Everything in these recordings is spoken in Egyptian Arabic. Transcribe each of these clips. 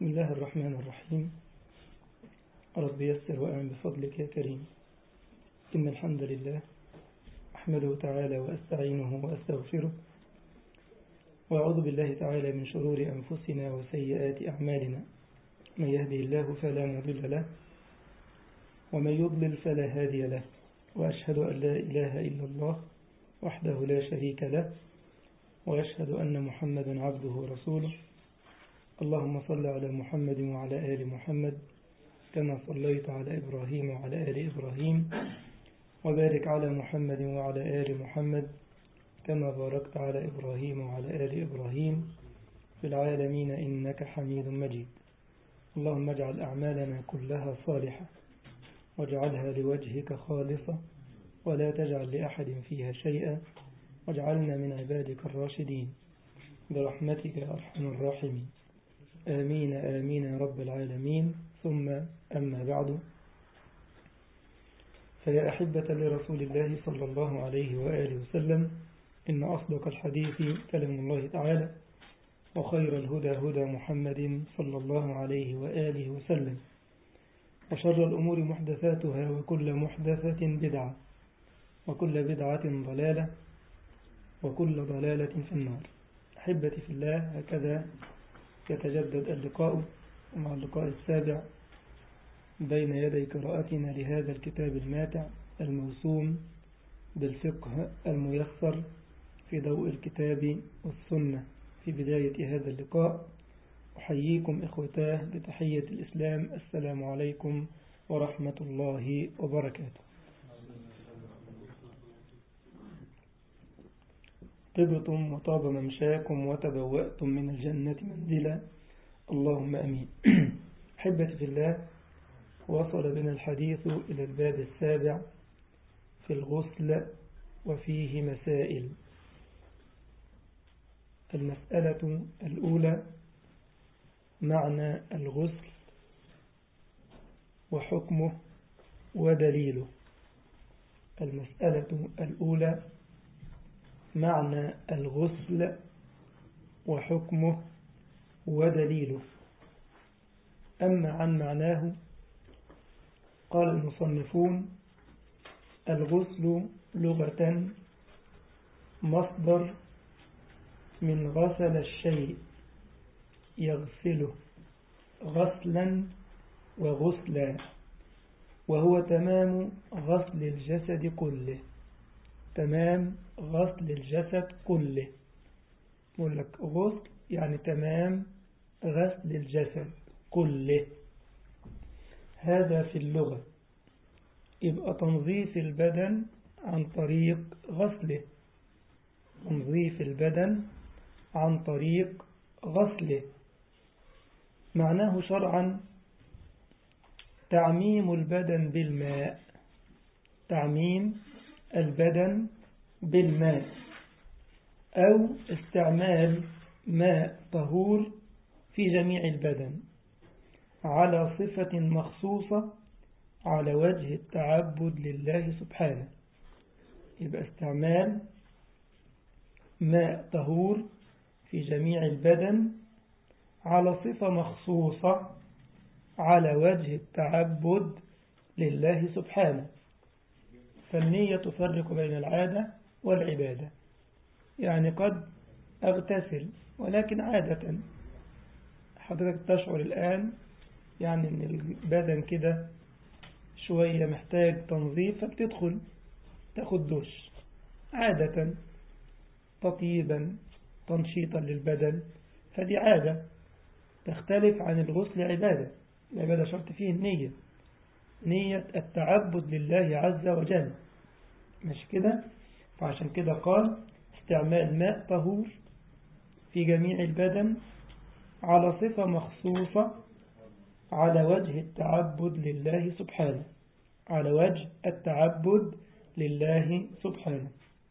بسم الله الرحمن الرحيم رب يسر وأعن بفضلك يا كريم إن الحمد لله أحمده تعالى وأستعينه وأستغفره وأعوذ بالله تعالى من شرور أنفسنا وسيئات أعمالنا من يهدي الله فلا مضل له ومن يضلل فلا هادي له وأشهد أن لا إله إلا الله وحده لا شريك له وأشهد أن محمدا عبده ورسوله اللهم صل على محمد وعلى آل محمد كما صليت على إبراهيم وعلى آل إبراهيم وبارك على محمد وعلى آل محمد كما باركت على إبراهيم وعلى آل إبراهيم في العالمين إنك حميد مجيد اللهم اجعل أعمالنا كلها صالحة واجعلها لوجهك خالصة ولا تجعل لأحد فيها شيئا واجعلنا من عبادك الراشدين برحمتك يا أرحم الراحمين آمين آمين يا رب العالمين ثم أما بعد فيا أحبة لرسول الله صلى الله عليه وآله وسلم إن أصدق الحديث كلام الله تعالى وخير الهدى هدى محمد صلى الله عليه وآله وسلم وشر الأمور محدثاتها وكل محدثة بدعة وكل بدعة ضلالة وكل ضلالة في النار أحبتي في الله هكذا يتجدد اللقاء مع اللقاء السابع بين يدي قراءتنا لهذا الكتاب الماتع الموسوم بالفقه الميسر في ضوء الكتاب والسنة في بداية هذا اللقاء أحييكم إخوتاه بتحية الإسلام السلام عليكم ورحمة الله وبركاته طبتم وطاب ممشاكم وتبوأتم من الجنة منزلا اللهم أمين أحبتي في الله وصل بنا الحديث إلى الباب السابع في الغسل وفيه مسائل المسألة الأولى معنى الغسل وحكمه ودليله المسألة الأولى معنى الغسل وحكمه ودليله أما عن معناه قال المصنفون الغسل لغة مصدر من غسل الشيء يغسله غسلا وغسلا وهو تمام غسل الجسد كله تمام غسل الجسد كله يقول لك غسل يعني تمام غسل الجسد كله هذا في اللغة يبقى تنظيف البدن عن طريق غسله تنظيف البدن عن طريق غسله معناه شرعا تعميم البدن بالماء تعميم البدن بالماء أو استعمال ماء طهور في جميع البدن على صفة مخصوصة على وجه التعبد لله سبحانه يبقى استعمال ماء طهور في جميع البدن على صفة مخصوصة على وجه التعبد لله سبحانه فالنية تفرق بين العادة والعبادة يعني قد أغتسل ولكن عادة حضرتك تشعر الآن يعني أن البدن كده شوية محتاج تنظيف فبتدخل تاخد دوش عادة تطيبا تنشيطا للبدن فدي عادة تختلف عن الغسل عبادة العبادة شرط فيه النية نية التعبد لله عز وجل مش كده فعشان كده قال استعمال ماء طهور في جميع البدن على صفة مخصوصة على وجه التعبد لله سبحانه على وجه التعبد لله سبحانه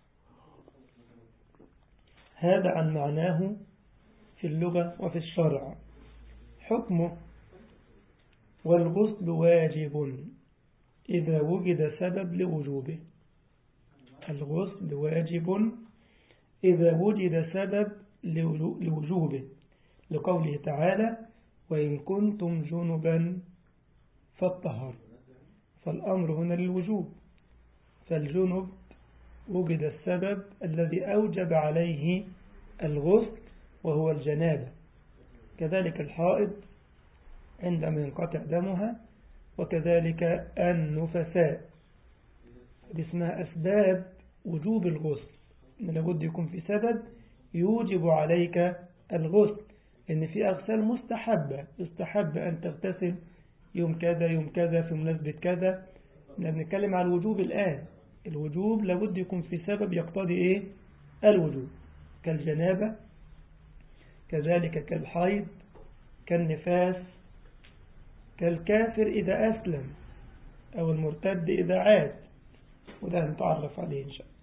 هذا عن معناه في اللغة وفي الشرع حكمه والغسل واجب إذا وجد سبب لوجوبه الغسل واجب إذا وجد سبب لوجوبه لقوله تعالى وإن كنتم جنبا فالطهر فالأمر هنا للوجوب فالجنب وجد السبب الذي أوجب عليه الغسل وهو الجنابة كذلك الحائض عندما ينقطع دمها وكذلك النفساء دي اسمها أسباب وجوب الغسل إن لابد يكون في سبب يوجب عليك الغسل إن في أغسال مستحبة يستحب أن تغتسل يوم كذا يوم كذا في مناسبة كذا بنتكلم على الوجوب الآن الوجوب لابد يكون في سبب يقتضي إيه الوجوب كالجنابة كذلك كالحيض كالنفاس كالكافر إذا أسلم أو المرتد إذا عاد وده نتعرف عليه إن شاء الله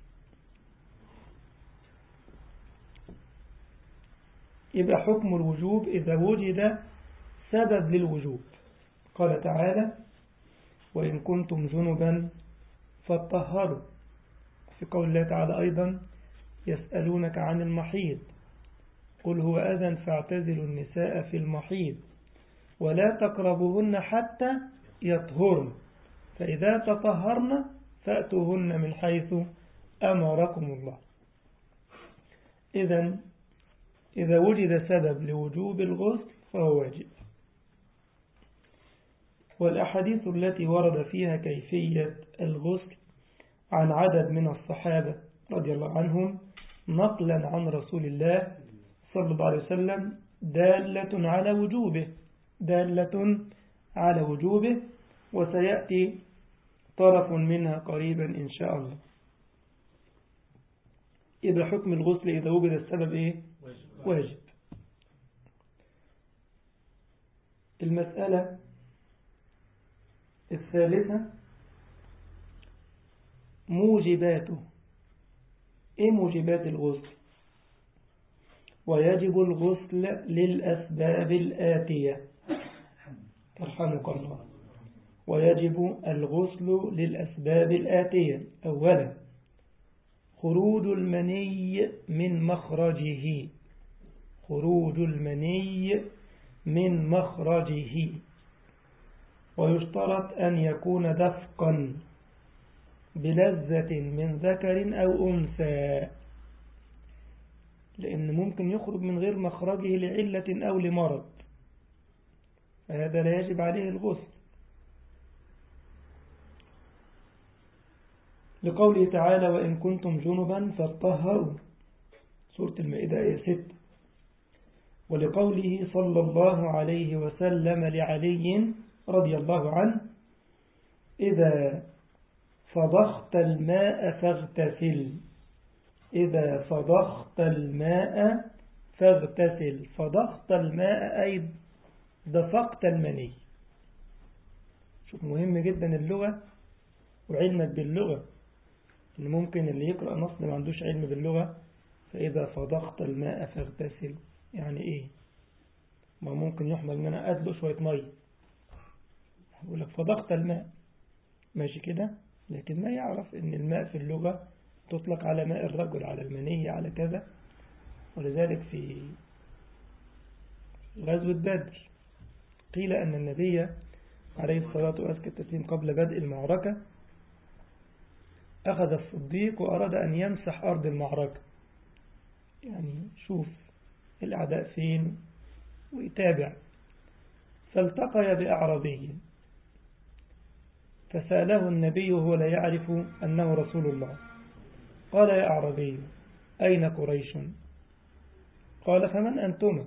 يبقى حكم الوجوب إذا وجد سبب للوجوب قال تعالى وإن كنتم جنبا فاتطهروا في قول الله تعالى أيضا يسألونك عن المحيض قل هو أذن فاعتزلوا النساء في المحيض ولا تقربوهن حتى يطهرن فإذا تطهرن فأتوهن من حيث أمركم الله إذا إذا وجد سبب لوجوب الغسل فهو واجب والأحاديث التي ورد فيها كيفية الغسل عن عدد من الصحابة رضي الله عنهم نقلا عن رسول الله صلى الله عليه وسلم دالة على وجوبه دالة على وجوبه وسيأتي طرف منها قريبا إن شاء الله إذا حكم الغسل إذا وجد السبب إيه؟ واجب المسألة الثالثة موجباته إيه موجبات الغسل ويجب الغسل للأسباب الآتية ترحمك الله ويجب الغسل للأسباب الآتية أولا خروج المني من مخرجه خروج المني من مخرجه ويشترط أن يكون دفقا بلذة من ذكر أو أنثى لأن ممكن يخرج من غير مخرجه لعلة أو لمرض فهذا لا يجب عليه الغسل لقوله تعالى وإن كنتم جنبا فاطهروا سورة المائدة آية 6 ولقوله صلى الله عليه وسلم لعلي رضي الله عنه إذا فضخت الماء فاغتسل إذا فضخت الماء فاغتسل فضخت الماء أي دفقت المني شوف مهم جدا اللغة وعلمك باللغة إن ممكن اللي يقرأ نص ما عندوش علم باللغة فإذا فضخت الماء فاغتسل يعني إيه ما ممكن يحمل ان انا ادلق شوية مية يقول لك فضغط الماء ماشي كده لكن ما يعرف ان الماء في اللغة تطلق على ماء الرجل على المنية على كذا ولذلك في غزوة بدر قيل أن النبي عليه الصلاة والسلام قبل بدء المعركة أخذ الصديق وأراد أن يمسح أرض المعركة يعني شوف الأعداء فين ويتابع فالتقي بأعرابي فسأله النبي وهو لا يعرف أنه رسول الله قال يا أعرابي أين قريش قال فمن أنتما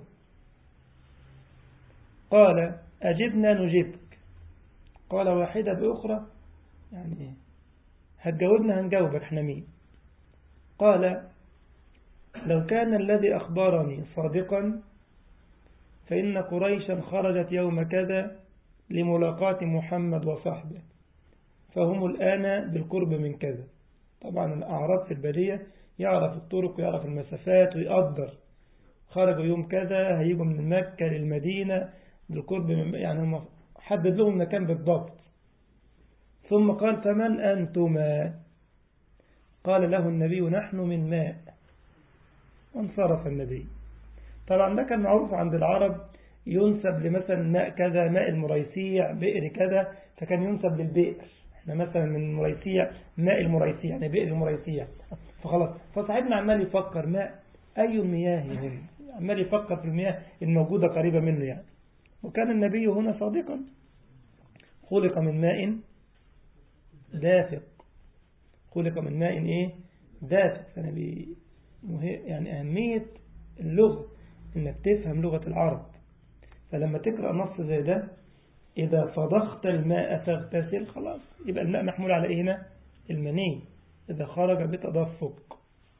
قال أجبنا نجبك قال واحدة بأخرى يعني هتجاوبنا هنجاوبك احنا مين قال لو كان الذي أخبرني صادقا فإن قريشا خرجت يوم كذا لملاقاة محمد وصحبه فهم الآن بالقرب من كذا طبعا الأعراب في البادية يعرف الطرق ويعرف المسافات ويقدر خرجوا يوم كذا هيجوا من مكة للمدينة بالقرب من يعني هم حدد لهم مكان بالضبط ثم قال فمن أنتما قال له النبي نحن من ماء وانصرف النبي طبعا ده كان معروف عند العرب ينسب لمثلا ماء كذا ماء المريسيع بئر كذا فكان ينسب للبئر احنا مثلا من المريسيع ماء المريسيع يعني بئر المريسيع فخلاص فصاحبنا عمال يفكر ماء أي المياه هم عمال يفكر في المياه الموجودة قريبة منه يعني وكان النبي هنا صادقا خلق من ماء دافق خلق من ماء ايه دافق فنبي يعني أهمية اللغة انك تفهم لغة العرب فلما تقرأ نص زي ده إذا فضخت الماء فاغتسل خلاص يبقى الماء محمول على إيه هنا المني إذا خرج بتدفق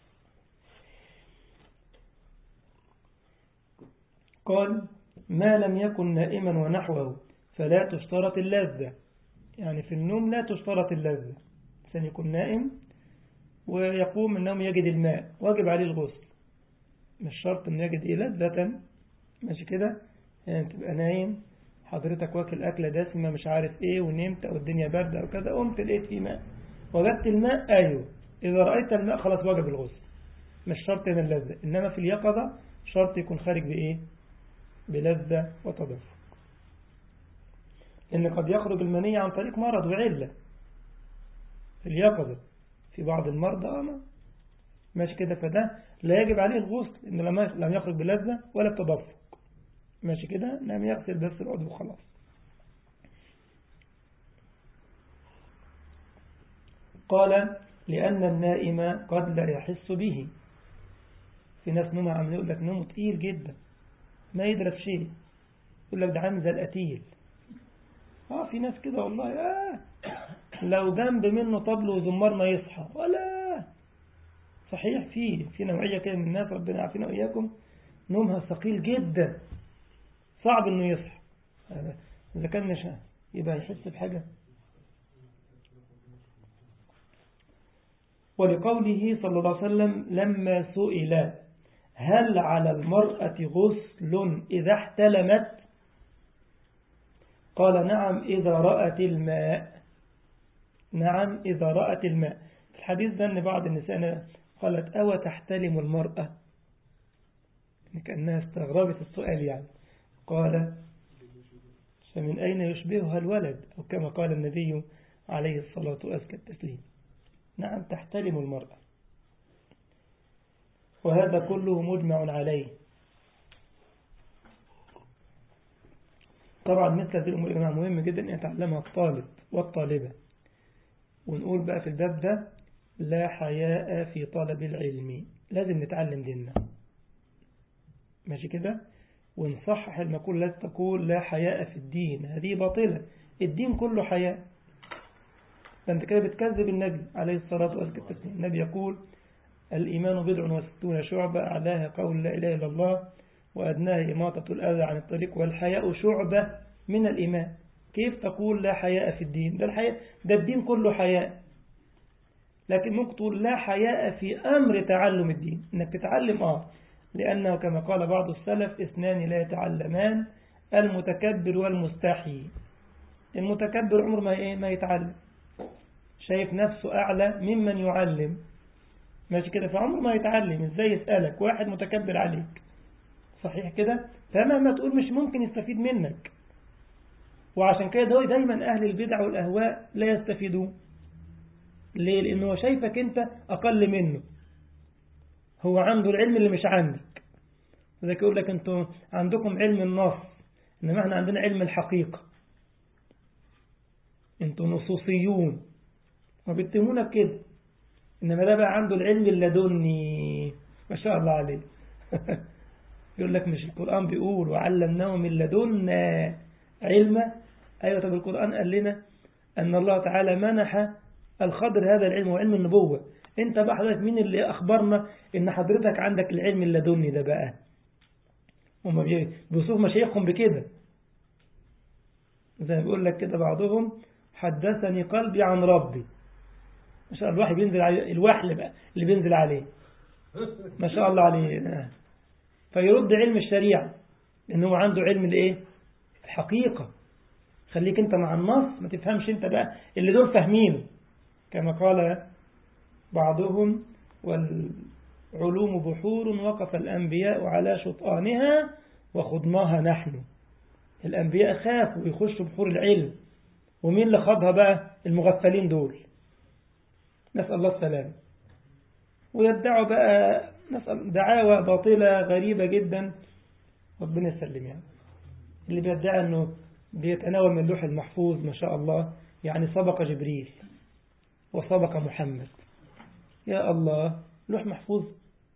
قال ما لم يكن نائما ونحوه فلا تشترط اللذة يعني في النوم لا تشترط اللذة عشان يكون نائم ويقوم من النوم يجد الماء واجب عليه الغسل مش شرط انه يجد إيه لذة ماشي كده يعني تبقى نايم حضرتك واكل أكلة دسمة مش عارف إيه ونمت أو الدنيا باردة أو كذا قمت لقيت فيه ماء وجدت الماء أيوه إذا رأيت الماء خلاص وجب الغسل مش شرط من اللذة إنما في اليقظة شرط يكون خارج بإيه بلذة وتدفق إن قد يخرج المنية عن طريق مرض وعلة في اليقظة في بعض المرضى أما ماشي كده فده لا يجب عليه الغسل إنه لم يخرج بلذة ولا بتدفق ماشي كده نعم يغسل بس العضو خلاص قال لأن النائم قد لا يحس به في ناس نوم عامل يقول لك نومه تقيل جدا ما يدرك شيء يقول لك ده عامل زي القتيل اه في ناس كده والله آه لو جنب منه طبل وزمار ما يصحى ولا صحيح في في نوعية كده من الناس ربنا يعافينا وإياكم نومها ثقيل جدا صعب انه يصحى اذا كان مش يبقى يحس بحاجة ولقوله صلى الله عليه وسلم لما سئل هل على المرأة غسل إذا احتلمت قال نعم إذا رأت الماء نعم إذا رأت الماء الحديث ده أن بعض النساء قالت أو تحتلم المرأة كأنها استغربت السؤال يعني قال فمن أين يشبهها الولد أو كما قال النبي عليه الصلاة وأزكى التسليم نعم تحترم المرأة وهذا كله مجمع عليه طبعا مثل هذه الأمور مهم جدا أن يتعلمها الطالب والطالبة ونقول بقى في الباب ده لا حياء في طلب العلم لازم نتعلم ديننا ماشي كده ونصحح المقولة التي تقول لا حياء في الدين هذه باطلة الدين كله حياء فأنت كده بتكذب النبي عليه الصلاة والسلام النبي يقول الإيمان بضع وستون شعبة أعلاها قول لا إله إلا الله وأدناها إماطة الأذى عن الطريق والحياء شعبة من الإيمان كيف تقول لا حياء في الدين ده الحياء ده الدين كله حياء لكن ممكن تقول لا حياء في أمر تعلم الدين إنك تتعلم آه لأنه كما قال بعض السلف اثنان لا يتعلمان المتكبر والمستحي المتكبر عمر ما إيه ما يتعلم شايف نفسه أعلى ممن يعلم ماشي كده فعمر ما يتعلم ازاي يسألك واحد متكبر عليك صحيح كده فمهما تقول مش ممكن يستفيد منك وعشان كده دايما أهل البدع والأهواء لا يستفيدون ليه لأنه شايفك أنت أقل منه هو عنده العلم اللي مش عندك ذلك يقول لك أنتم عندكم علم النص إنما احنا عندنا علم الحقيقة أنتم نصوصيون وبيتهمونا بكده إنما ده بقى عنده العلم اللدني ما شاء الله عليه يقول لك مش القرآن بيقول وعلمناه من لدنا علما أيوة طب القرآن قال لنا أن الله تعالى منح الخضر هذا العلم وعلم النبوة انت بقى حضرتك مين اللي أخبرنا ان حضرتك عندك العلم اللدني ده بقى هم بيوصفوا مشايخهم بكده زي ما بيقول لك كده بعضهم حدثني قلبي عن ربي ما شاء الله الوحي بينزل عليه الوحل بقى اللي بينزل عليه ما شاء الله عليه فيرد علم الشريعة لأنه عنده علم الايه الحقيقة خليك انت مع النص ما تفهمش انت بقى اللي دول فاهمين كما قال بعضهم والعلوم بحور وقف الأنبياء على شطآنها وخضناها نحن الأنبياء خافوا يخشوا بحور العلم ومين اللي خاضها بقى المغفلين دول نسأل الله السلام ويدعوا بقى نسأل دعاوى باطلة غريبة جدا ربنا يسلم يعني اللي بيدعي أنه بيتناول من اللوح المحفوظ ما شاء الله يعني سبق جبريل وسبق محمد يا الله لوح محفوظ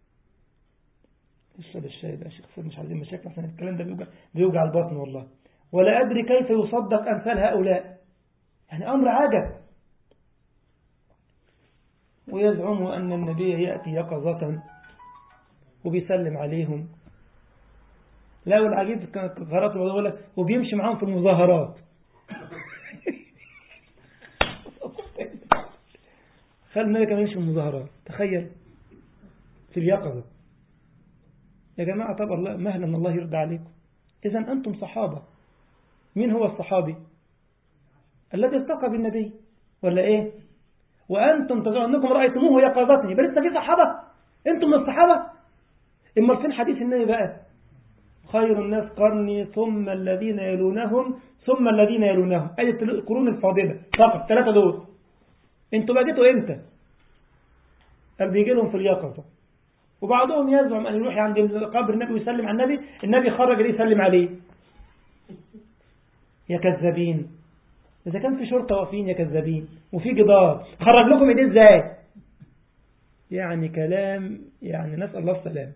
اشرب الشاي بقى شيخ مش عايزين مشاكل عشان الكلام ده بيوجع, بيوجع البطن والله ولا أدري كيف يصدق أمثال هؤلاء يعني أمر عجب ويزعم أن النبي يأتي يقظة وبيسلم عليهم لا والعجيب غرات يقول لك وبيمشي معاهم في المظاهرات خلي النبي كمان يمشي في المظاهرات تخيل في اليقظة يا جماعة طب الله مهلا الله يرضى عليكم إذا أنتم صحابة مين هو الصحابي الذي التقى بالنبي ولا إيه وأنتم تزعمون أنكم رأيتموه يقظتني بل لسه في صحابة أنتم من الصحابة إما فين حديث النبي بقى خير الناس قرني ثم الذين يلونهم ثم الذين يلونهم أي القرون الفاضلة فقط ثلاثة دول انتوا بقى جيتوا امتى قال بيجي لهم في اليقظة وبعضهم يزعم أن يروح عند قبر النبي ويسلم على النبي النبي خرج ليه يسلم عليه يا كذابين إذا كان في شرطة واقفين يا كذابين وفي جدار خرج لكم ايديه ازاي يعني كلام يعني نسأل الله السلام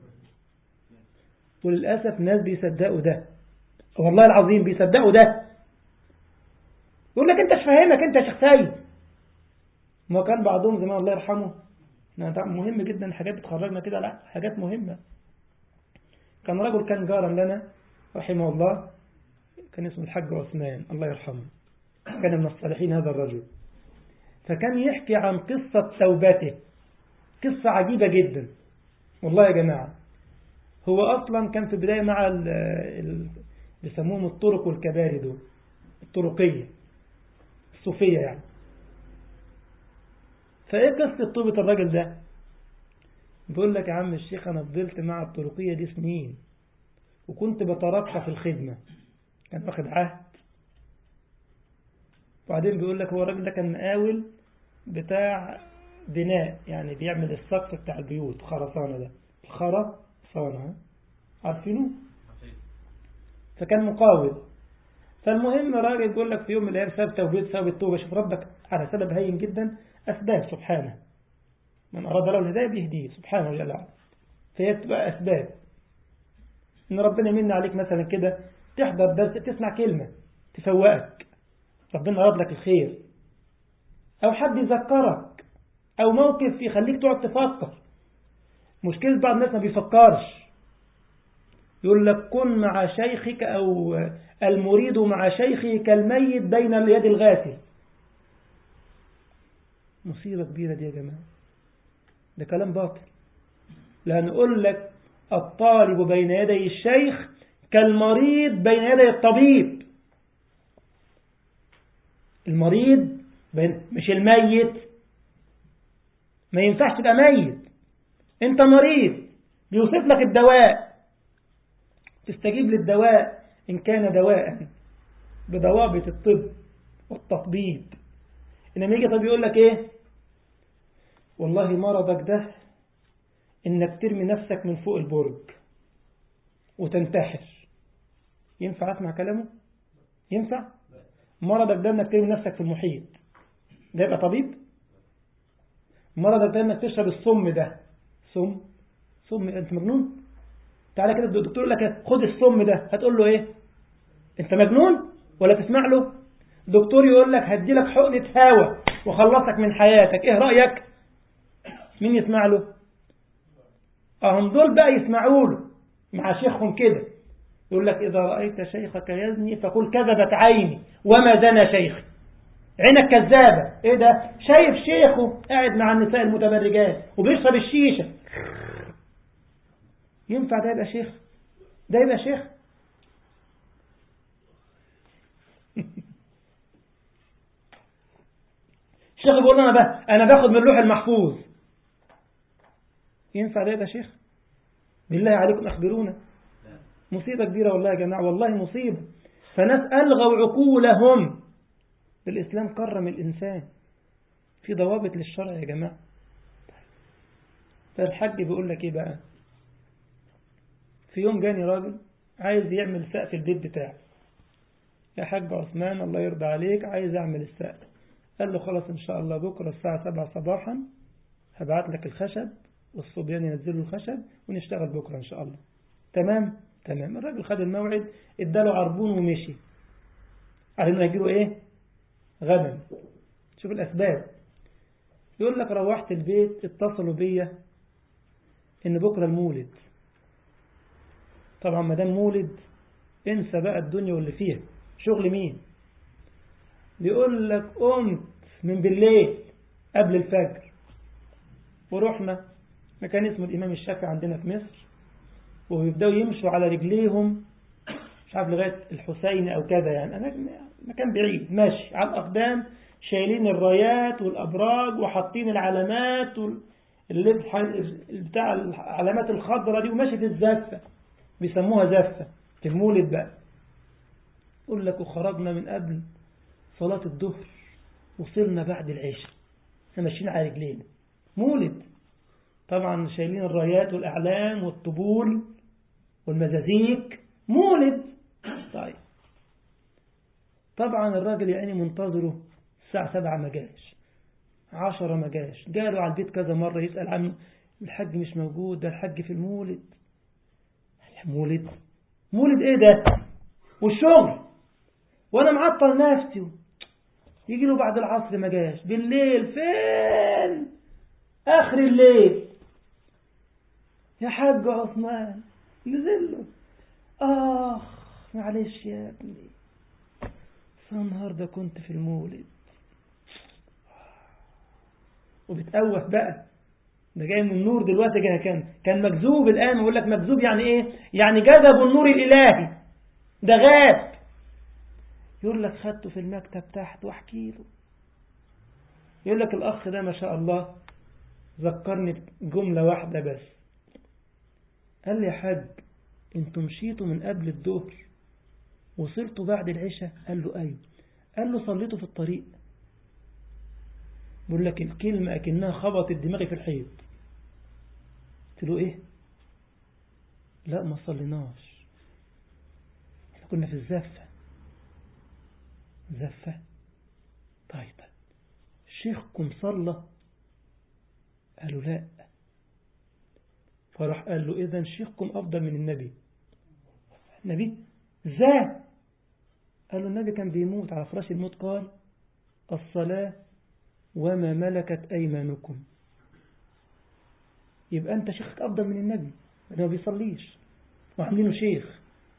وللأسف ناس بيصدقوا ده والله العظيم بيصدقوا ده يقول لك انت مش فاهمك انت يا شيخ سيد ما كان بعضهم زمان الله يرحمه مهم جدا الحاجات بتخرجنا كده لا حاجات مهمة كان رجل كان جارا لنا رحمه الله كان اسمه الحاج عثمان الله يرحمه كان من الصالحين هذا الرجل فكان يحكي عن قصة توبته قصة عجيبة جدا والله يا جماعة هو أصلا كان في البداية مع ال ال بيسموهم الطرق والكباري دول الطرقية الصوفية يعني فإيه قصة توبة الراجل ده بيقول لك يا عم الشيخ أنا فضلت مع الطرقية دي سنين وكنت بترقى في الخدمة كان واخد عهد وبعدين بيقول لك هو الراجل ده كان مقاول بتاع بناء يعني بيعمل السقف بتاع البيوت خرسانة ده خرسانة عارفينه فكان مقاول فالمهم راجل يقول لك في يوم من الأيام ساب توبيت ساب التوبة شوف ربك على سبب هين جدا أسباب سبحانه من أراد له الهداية بيهديه سبحانه جل وعلا فهي تبقى أسباب إن ربنا يمن عليك مثلا كده تحضر درس تسمع كلمة تفوقك ربنا أراد لك الخير أو حد يذكرك أو موقف يخليك تقعد تفكر مشكلة بعض الناس ما بيفكرش يقول لك كن مع شيخك أو المريد مع شيخه كالميت بين اليد الغاسل مصيبة كبيرة دي يا جماعة ده كلام باطل لأن أقول لك الطالب بين يدي الشيخ كالمريض بين يدي الطبيب المريض بين مش الميت ما ينفعش تبقى ميت انت مريض بيوصف لك الدواء تستجيب للدواء إن كان دواء بضوابط الطب والتطبيب إنما يجي طب يقول لك إيه والله مرضك ده إنك ترمي نفسك من فوق البرج وتنتحر ينفع أسمع كلامه ينفع مرضك ده إنك ترمي نفسك في المحيط ده يبقى طبيب مرضك ده إنك تشرب السم ده سم سم أنت مجنون تعالى كده الدكتور يقول لك خد السم ده هتقول له ايه انت مجنون ولا تسمع له دكتور يقول لك هدي لك حقنة هوا وخلصك من حياتك ايه رأيك مين يسمع له اهم دول بقى يسمعوا له مع شيخهم كده يقول لك إذا رأيت شيخك يزني فقل كذبت عيني وما زنى شيخي عينك كذابة ايه ده شايف شيخه قاعد مع النساء المتبرجات وبيشرب الشيشة ينفع ده يبقى شيخ ده يبقى شيخ الشيخ بيقول انا بقى انا باخد من اللوح المحفوظ ينفع ده يبقى شيخ بالله عليكم اخبرونا مصيبة كبيرة والله يا جماعة والله مصيبة فناس ألغوا عقولهم الإسلام كرم الإنسان في ضوابط للشرع يا جماعة فالحج بيقول لك إيه بقى في يوم جاني راجل عايز يعمل سقف البيت بتاعه يا حاج عثمان الله يرضى عليك عايز أعمل السقف قال له خلاص إن شاء الله بكرة الساعة 7 صباحا هبعت لك الخشب والصبيان ينزلوا الخشب ونشتغل بكرة إن شاء الله تمام تمام الراجل خد الموعد اداله عربون ومشي على انه يجيله ايه غدا شوف الاسباب يقول لك روحت البيت اتصلوا بيا ان بكرة المولد طبعا ما دام مولد انسى بقى الدنيا واللي فيها شغل مين بيقول لك قمت من بالليل قبل الفجر ورحنا مكان اسمه الإمام الشافعي عندنا في مصر ويبدأوا يمشوا على رجليهم مش عارف لغاية الحسين أو كذا يعني أنا مكان بعيد ماشي على الأقدام شايلين الرايات والأبراج وحاطين العلامات اللي بتاع العلامات الخضراء دي وماشي في الزفة بيسموها زفة في المولد بقى يقول لك وخرجنا من قبل صلاة الظهر وصلنا بعد العشاء احنا ماشيين على رجلينا مولد طبعا شايلين الرايات والأعلام والطبول والمزازيك مولد طيب طبعا الراجل يعني منتظره الساعة سبعة ما جاش عشرة ما جاش جاله على البيت كذا مرة يسأل عنه الحج مش موجود ده الحج في المولد مولد مولد ايه ده والشغل وانا معطل نفسي يجي له بعد العصر ما جاش بالليل فين اخر الليل يا حاج عثمان نزل له اخ معلش يا ابني النهارده كنت في المولد وبتقوه بقى ده جاي من النور دلوقتي جاي كان كان مجذوب الآن يقول لك مجذوب يعني إيه يعني جذب النور الإلهي ده غاب يقول لك خدته في المكتب تحت واحكي له يقول لك الأخ ده ما شاء الله ذكرني بجملة واحدة بس قال لي يا حاج انتوا مشيتوا من قبل الظهر وصلتوا بعد العشاء قال له أيوه قال له صليتوا في الطريق بقول لك الكلمة أكنها خبطت دماغي في الحيط قلت له إيه لا ما صليناش احنا كنا في الزفة زفة طيب شيخكم صلى قالوا لا فراح قال له إذا شيخكم أفضل من النبي النبي ازاي قال له النبي كان بيموت على فراش الموت قال الصلاة وما ملكت أيمانكم يبقى أنت شيخك أفضل من النبي ما بيصليش وعاملينه شيخ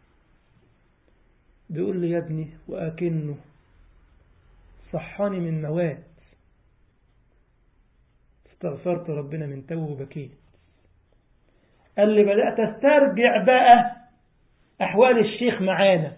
بيقول لي يا ابني وأكنه صحاني من موات استغفرت ربنا من تو وبكيت قال لي بدأت استرجع بقى أحوال الشيخ معانا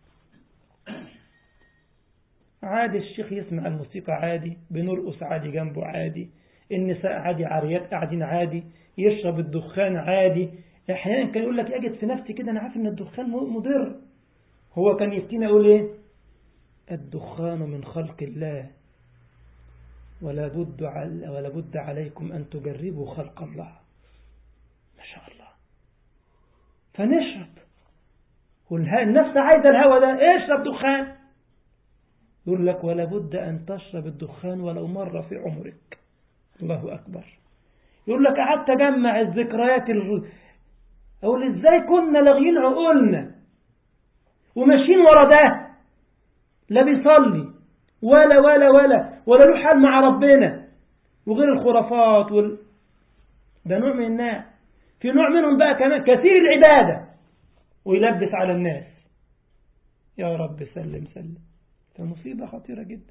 عادي الشيخ يسمع الموسيقى عادي بنرقص عادي جنبه عادي النساء عادي عاريات قاعدين عادي يشرب الدخان عادي احيانا كان يقول لك اجد في نفسي كده انا عارف ان الدخان مضر هو كان يفتينا يقول ايه الدخان من خلق الله ولا بد على ولا بد عليكم ان تجربوا خلق الله ما شاء الله فنشرب والنفس عايزه الهوى ده اشرب دخان يقول لك ولا بد أن تشرب الدخان ولو مرة في عمرك الله أكبر يقول لك قعدت أجمع الذكريات ال... أقول إزاي كنا لاغيين عقولنا وماشيين ورا ده لا بيصلي ولا ولا ولا ولا له حال مع ربنا وغير الخرافات وال... ده نوع من الناس في نوع منهم بقى كمان كثير العبادة ويلبس على الناس يا رب سلم سلم فمصيبة خطيرة جدا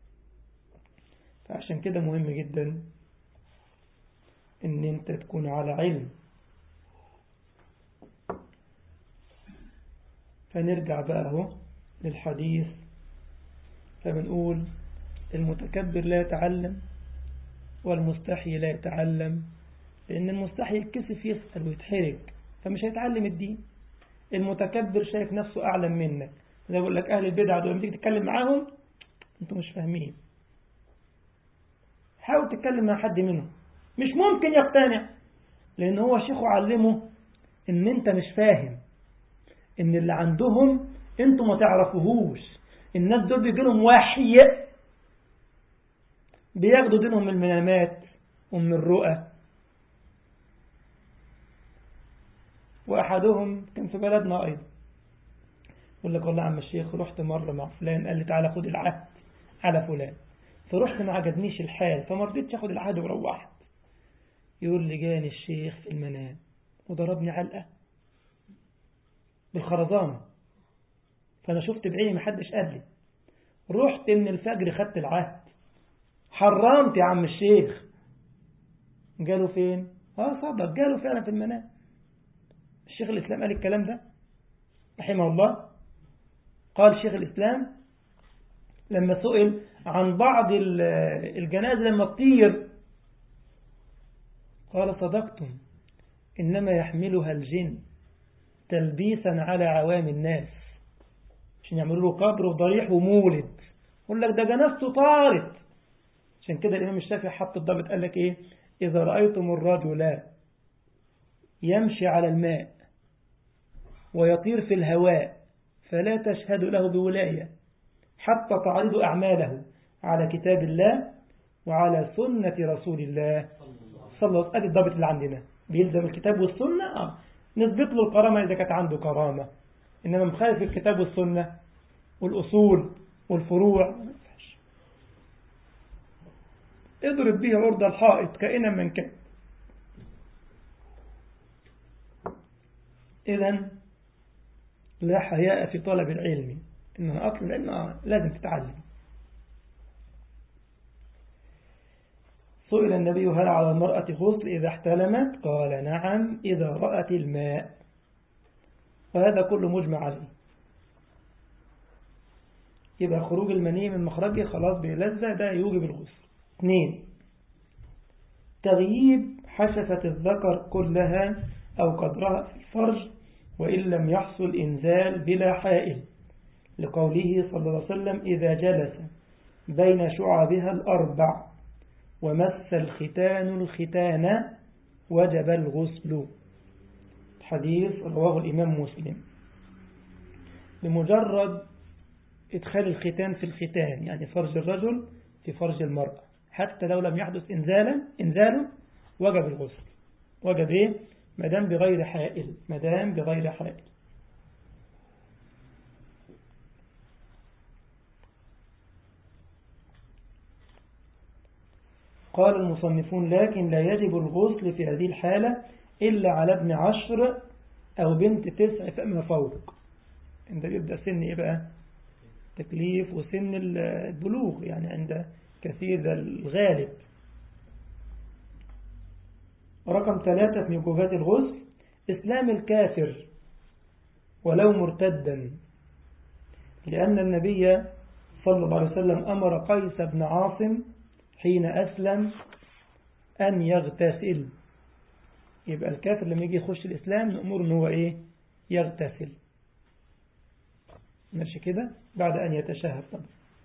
فعشان كده مهم جدا ان انت تكون على علم فنرجع بقى اهو للحديث فبنقول المتكبر لا يتعلم والمستحي لا يتعلم لأن المستحي يتكسف يسأل ويتحرج فمش هيتعلم الدين المتكبر شايف نفسه أعلم منك زي بقول لك أهل البدع دول لما تيجي تتكلم معاهم أنتوا مش فاهمين حاول تتكلم مع حد منهم مش ممكن يقتنع لأن هو شيخه علمه إن أنت مش فاهم إن اللي عندهم أنتوا ما تعرفوهوش الناس دول بيجي لهم وحي بياخدوا دينهم من المنامات ومن الرؤى وأحدهم كان في بلدنا أيضا يقول لك والله عم الشيخ رحت مرة مع فلان قال لي تعالى خد العهد على فلان فرحت ما عجبنيش الحال فما رضيتش اخد العهد وروحت يقول لي جاني الشيخ في المنام وضربني علقة بالخرزانة فأنا شفت بعيني محدش قال لي رحت من الفجر خدت العهد حرمت يا عم الشيخ قالوا فين اه صدق قالوا فعلا في المنام الشيخ الإسلام قال الكلام ده رحمه الله قال شيخ الإسلام لما سئل عن بعض الجنازة لما تطير قال صدقتم إنما يحملها الجن تلبيسا على عوام الناس عشان يعملوا له قبر وضريح ومولد يقول لك ده جنازته طارت عشان كده الإمام الشافعي حط الضابط قال لك إيه إذا رأيتم الرجل يمشي على الماء ويطير في الهواء فلا تشهد له بولاية حتى تعرض أعماله على كتاب الله وعلى سنة رسول الله صلى الله عليه وسلم الضابط اللي عندنا بيلزم الكتاب والسنة آه. نثبت له الكرامة إذا كانت عنده كرامة إنما مخالف الكتاب والسنة والأصول والفروع اضرب به عرض الحائط كائنا من كان إذا لا حياء في طلب العلم إنه أصل العلم آه لازم تتعلم سئل النبي هل على المرأة غسل إذا احتلمت قال نعم إذا رأت الماء وهذا كله مجمع عليه يبقى خروج المني من مخرجه خلاص بلذة ده يوجب الغسل اثنين تغييب حشفة الذكر كلها أو قدرها في الفرج وإن لم يحصل إنزال بلا حائل لقوله صلى الله عليه وسلم إذا جلس بين شعبها الأربع ومس الختان الختان وجب الغسل حديث رواه الإمام مسلم بمجرد إدخال الختان في الختان يعني فرج الرجل في فرج المرأة حتى لو لم يحدث إنزالا إنزال وجب الغسل وجب إيه؟ مدام بغير حائل مدام بغير حائل قال المصنفون لكن لا يجب الغسل في هذه الحالة إلا على ابن عشر أو بنت تسع فما فوق عند يبدأ سن إيه بقى تكليف وسن البلوغ يعني عند كثير الغالب رقم ثلاثة من وجوبات الغسل إسلام الكافر ولو مرتدا لأن النبي صلى الله عليه وسلم أمر قيس بن عاصم حين أسلم أن يغتسل يبقى الكافر لما يجي يخش الإسلام نأمر أنه هو إيه يغتسل ماشي كده بعد أن يتشهد طبعا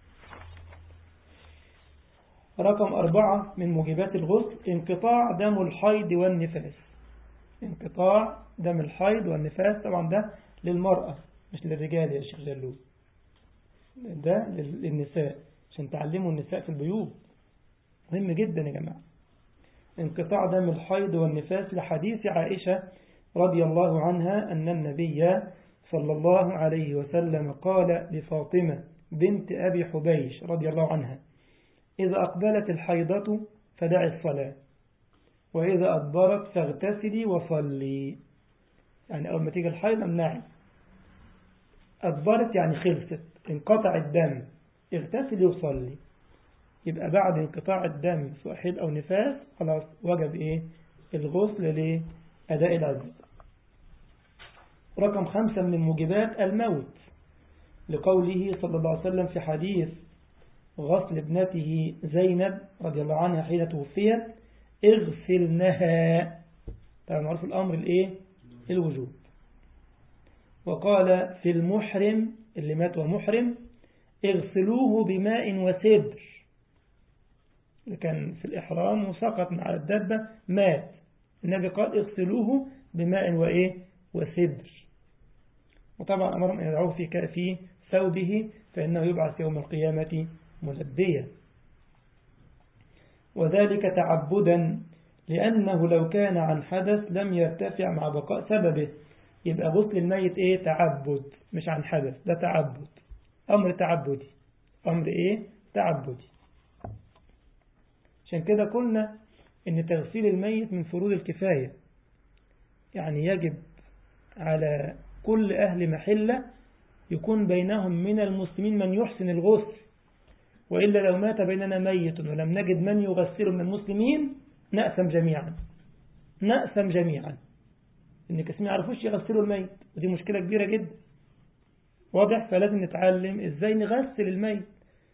رقم أربعة من موجبات الغسل انقطاع دم الحيض والنفاس انقطاع دم الحيض والنفاس طبعا ده للمرأة مش للرجال يا شيخ جلول ده للنساء عشان تعلموا النساء في البيوت مهم جدا يا جماعة انقطاع دم الحيض والنفاس لحديث عائشة رضي الله عنها أن النبي صلى الله عليه وسلم قال لفاطمة بنت أبي حبيش رضي الله عنها إذا أقبلت الحيضة فدعي الصلاة وإذا أدبرت فاغتسلي وصلي يعني أول ما تيجي الحيض امنعي أدبرت يعني خلصت انقطع الدم اغتسلي وصلي يبقى بعد انقطاع الدم سواء حيض أو نفاس خلاص وجب إيه الغسل لأداء العبادة رقم خمسة من موجبات الموت لقوله صلى الله عليه وسلم في حديث غسل ابنته زينب رضي الله عنها حين توفيت اغسلنها طبعا معروف الأمر الايه الوجوب وقال في المحرم اللي مات ومحرم اغسلوه بماء وسدر كان في الإحرام وسقط مع الدابة مات النبي قال اغسلوه بماء وإيه وسدر وطبعا أمرهم أن يدعوه في في ثوبه فإنه يبعث يوم القيامة ملبيا وذلك تعبدا لأنه لو كان عن حدث لم يرتفع مع بقاء سببه يبقى غسل الميت ايه تعبد مش عن حدث ده تعبد أمر تعبدي أمر ايه تعبدي عشان كده قلنا ان تغسيل الميت من فروض الكفاية يعني يجب على كل أهل محلة يكون بينهم من المسلمين من يحسن الغسل وإلا لو مات بيننا ميت ولم نجد من يغسله من المسلمين نأثم جميعا نأثم جميعا إن كثير ما يعرفوش يغسلوا الميت ودي مشكلة كبيرة جدا واضح فلازم نتعلم إزاي نغسل الميت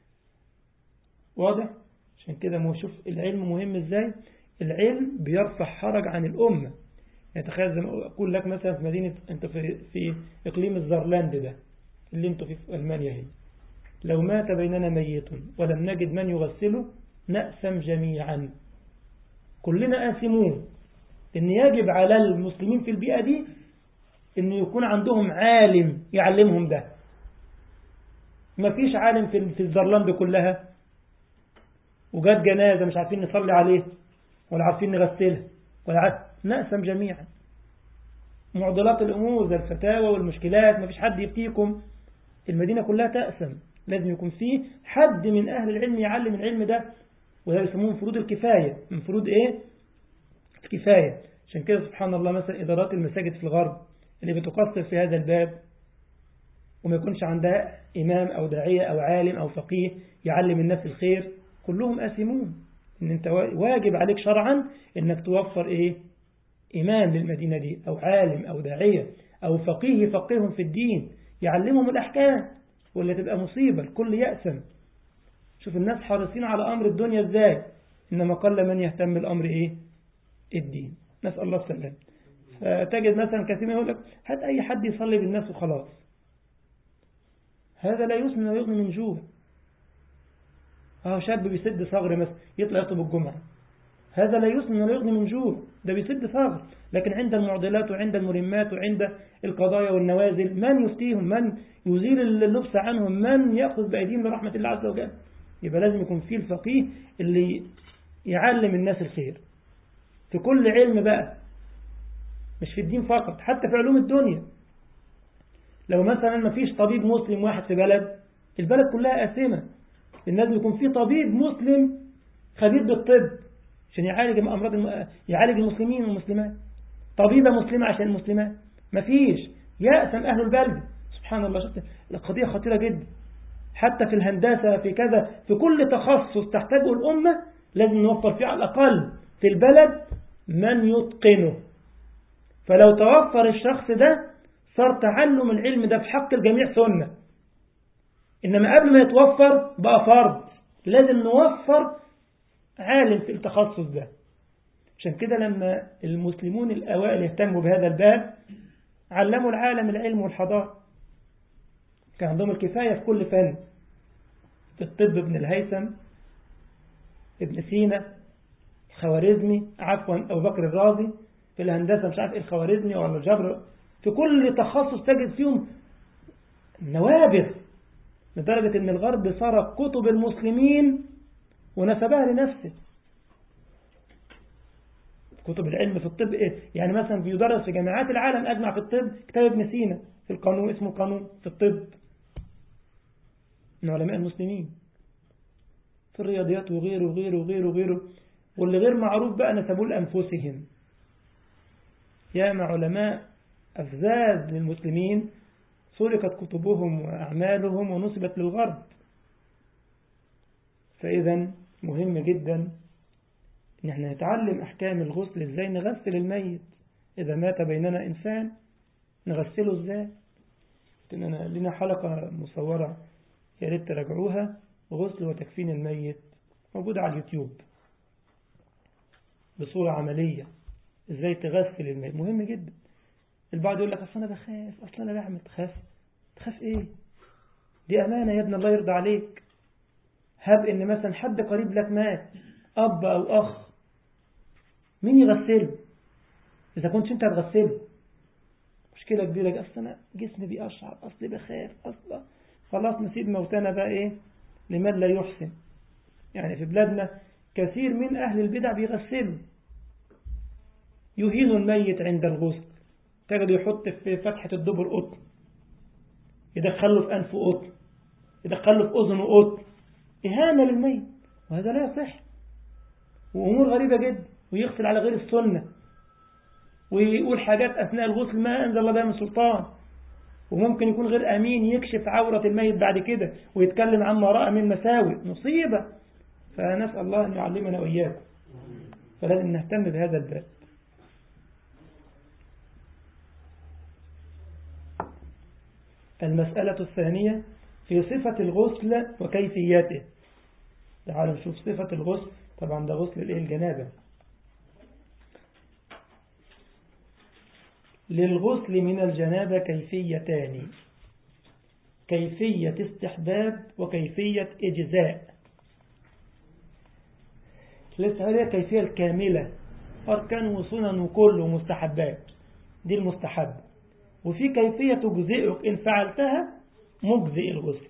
واضح عشان كده مو شوف العلم مهم إزاي العلم بيرفع حرج عن الأمة يعني تخيل زي ما أقول لك مثلا في مدينة أنت في, في إقليم الزرلاند ده اللي أنتوا في ألمانيا هي لو مات بيننا ميت ولم نجد من يغسله نأسم جميعا كلنا آثمون إن يجب على المسلمين في البيئة دي إن يكون عندهم عالم يعلمهم ده ما فيش عالم في في الزرلاند كلها وجات جنازة مش عارفين نصلي عليه ولا عارفين نغسلها ولا عارف نأسم جميعا معضلات الأمور زي الفتاوى والمشكلات ما فيش حد يفتيكم المدينة كلها تأسم لازم يكون فيه حد من أهل العلم يعلم العلم ده وده يسموه فروض الكفاية من فروض إيه الكفاية عشان كده سبحان الله مثلا إدارات المساجد في الغرب اللي بتقصر في هذا الباب وما يكونش عندها إمام أو داعية أو عالم أو فقيه يعلم الناس الخير كلهم آثمون إن أنت واجب عليك شرعا إنك توفر إيه إمام للمدينة دي أو عالم أو داعية أو فقيه يفقههم في الدين يعلمهم الأحكام ولا تبقى مصيبة الكل يأسم شوف الناس حريصين على أمر الدنيا إزاي إنما قل من يهتم بالأمر إيه الدين نسأل الله السلام فتجد مثلا كثير يقول لك هات أي حد يصلي بالناس وخلاص هذا لا يسمن ويغني من جوع اه شاب بيسد ثغر مثلا يطلع يطلب الجمعة هذا لا يسمن ولا يغني من جوع ده بيسد ثغر لكن عند المعضلات وعند المرمات وعند القضايا والنوازل من يفتيهم من يزيل اللبس عنهم من يأخذ بأيديهم لرحمة الله عز وجل يبقى لازم يكون فيه الفقيه اللي يعلم الناس الخير في كل علم بقى مش في الدين فقط حتى في علوم الدنيا لو مثلا ما فيش طبيب مسلم واحد في بلد البلد كلها آثمة الناس يكون في طبيب مسلم خبير بالطب عشان يعالج أمراض الم... يعالج المسلمين والمسلمات طبيبة مسلمة عشان المسلمات ما فيش يأثم أهل البلد سبحان الله شفت القضية خطيرة جدا حتى في الهندسة في كذا في كل تخصص تحتاجه الأمة لازم نوفر فيه على الأقل في البلد من يتقنه فلو توفر الشخص ده صار تعلم العلم ده في حق الجميع سنة إنما قبل ما يتوفر بقى فرض لازم نوفر عالم في التخصص ده عشان كده لما المسلمون الأوائل يهتموا بهذا الباب علموا العالم العلم والحضارة كان عندهم الكفاية في كل فن في الطب ابن الهيثم ابن سينا الخوارزمي عفوا أبو بكر الرازي في الهندسة مش عارف ايه الخوارزمي ولا الجبر في كل تخصص تجد فيهم نوابغ لدرجة ان الغرب سرق كتب المسلمين ونسبها لنفسه كتب العلم في الطب إيه؟ يعني مثلا بيدرس في جامعات العالم أجمع في الطب كتاب ابن سينا في القانون اسمه قانون في الطب من علماء المسلمين في الرياضيات وغيره وغيره وغيره وغيره واللي غير معروف بقى نسبوه لأنفسهم ياما علماء أفزاز للمسلمين سرقت كتبهم وأعمالهم ونسبت للغرب فإذا مهم جدا ان احنا نتعلم احكام الغسل ازاي نغسل الميت اذا مات بيننا انسان نغسله ازاي لنا لنا حلقة مصورة يا ريت تراجعوها غسل وتكفين الميت موجودة على اليوتيوب بصورة عملية ازاي تغسل الميت مهم جدا البعض يقول لك أصل أنا بخاف أصل أنا بعمل تخاف تخاف إيه دي أمانة يا ابن الله يرضى عليك هب إن مثلا حد قريب لك مات أب أو أخ مين يغسله إذا كنت أنت هتغسله مشكلة كبيرة أصل أنا جسمي بيقشعر أصل بخاف أصل خلاص نسيب موتنا بقى إيه لمن لا يحسن يعني في بلادنا كثير من أهل البدع بيغسلوا يهين الميت عند الغسل تجد يحط في فتحة الدبر قطن يدخله في أنفه قطن يدخله في أذنه قطن إهانة للميت وهذا لا يصح وأمور غريبة جدا ويغسل على غير السنة ويقول حاجات أثناء الغسل ما أنزل الله بها من سلطان وممكن يكون غير أمين يكشف عورة الميت بعد كده ويتكلم عما رأى من مساوئ مصيبة فنسأل الله أن يعلمنا وإياكم فلازم نهتم بهذا الباب المسألة الثانية في صفة الغسل وكيفيته تعالوا نشوف صفة الغسل طبعا ده غسل الايه الجنابة للغسل من الجنابة كيفيتان كيفية استحباب وكيفية إجزاء لسه هذه الكيفية الكاملة أركان وسنن وكل ومستحبات دي المستحب وفي كيفية تجزئك إن فعلتها مجزئ الغسل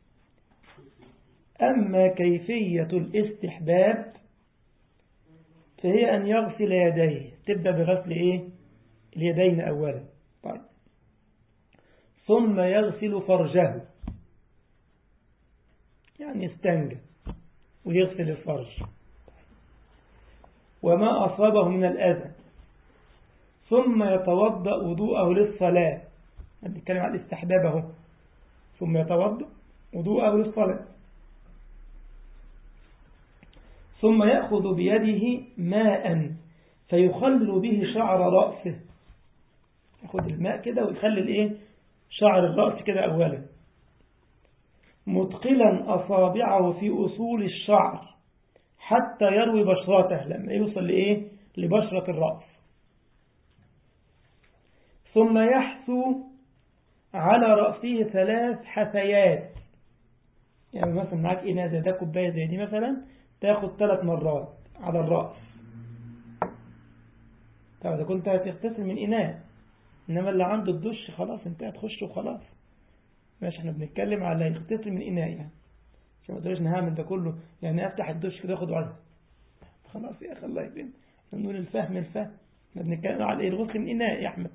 أما كيفية الاستحباب فهي أن يغسل يديه تبدأ بغسل إيه اليدين أولا طيب ثم يغسل فرجه يعني يستنجى ويغسل الفرج وما أصابه من الأذى ثم يتوضأ وضوءه للصلاة نتكلم عن الاستحباب اهو ثم يتوضأ وضوءه للصلاة ثم يأخذ بيده ماء فيخل به شعر رأسه ياخد الماء كده ويخلي الايه شعر الرأس كده أولا متقلا أصابعه في أصول الشعر حتى يروي بشرته لما يوصل لإيه لبشرة الرأس ثم يحثو على رأسه ثلاث حثيات يعني مثلا معاك إناء زي ده كوباية زي دي مثلا تاخد ثلاث مرات على الرأس طب إذا كنت هتغتسل من إناء إنما اللي عنده الدش خلاص أنت هتخش وخلاص ماشي احنا بنتكلم على يغتسل من إناء يعني عشان ما تقولش هعمل ده كله يعني أفتح الدش كده أخد وعلى خلاص يا أخي الله يبين نقول الفهم الفهم احنا بنتكلم على إيه الغسل من إناء يا أحمد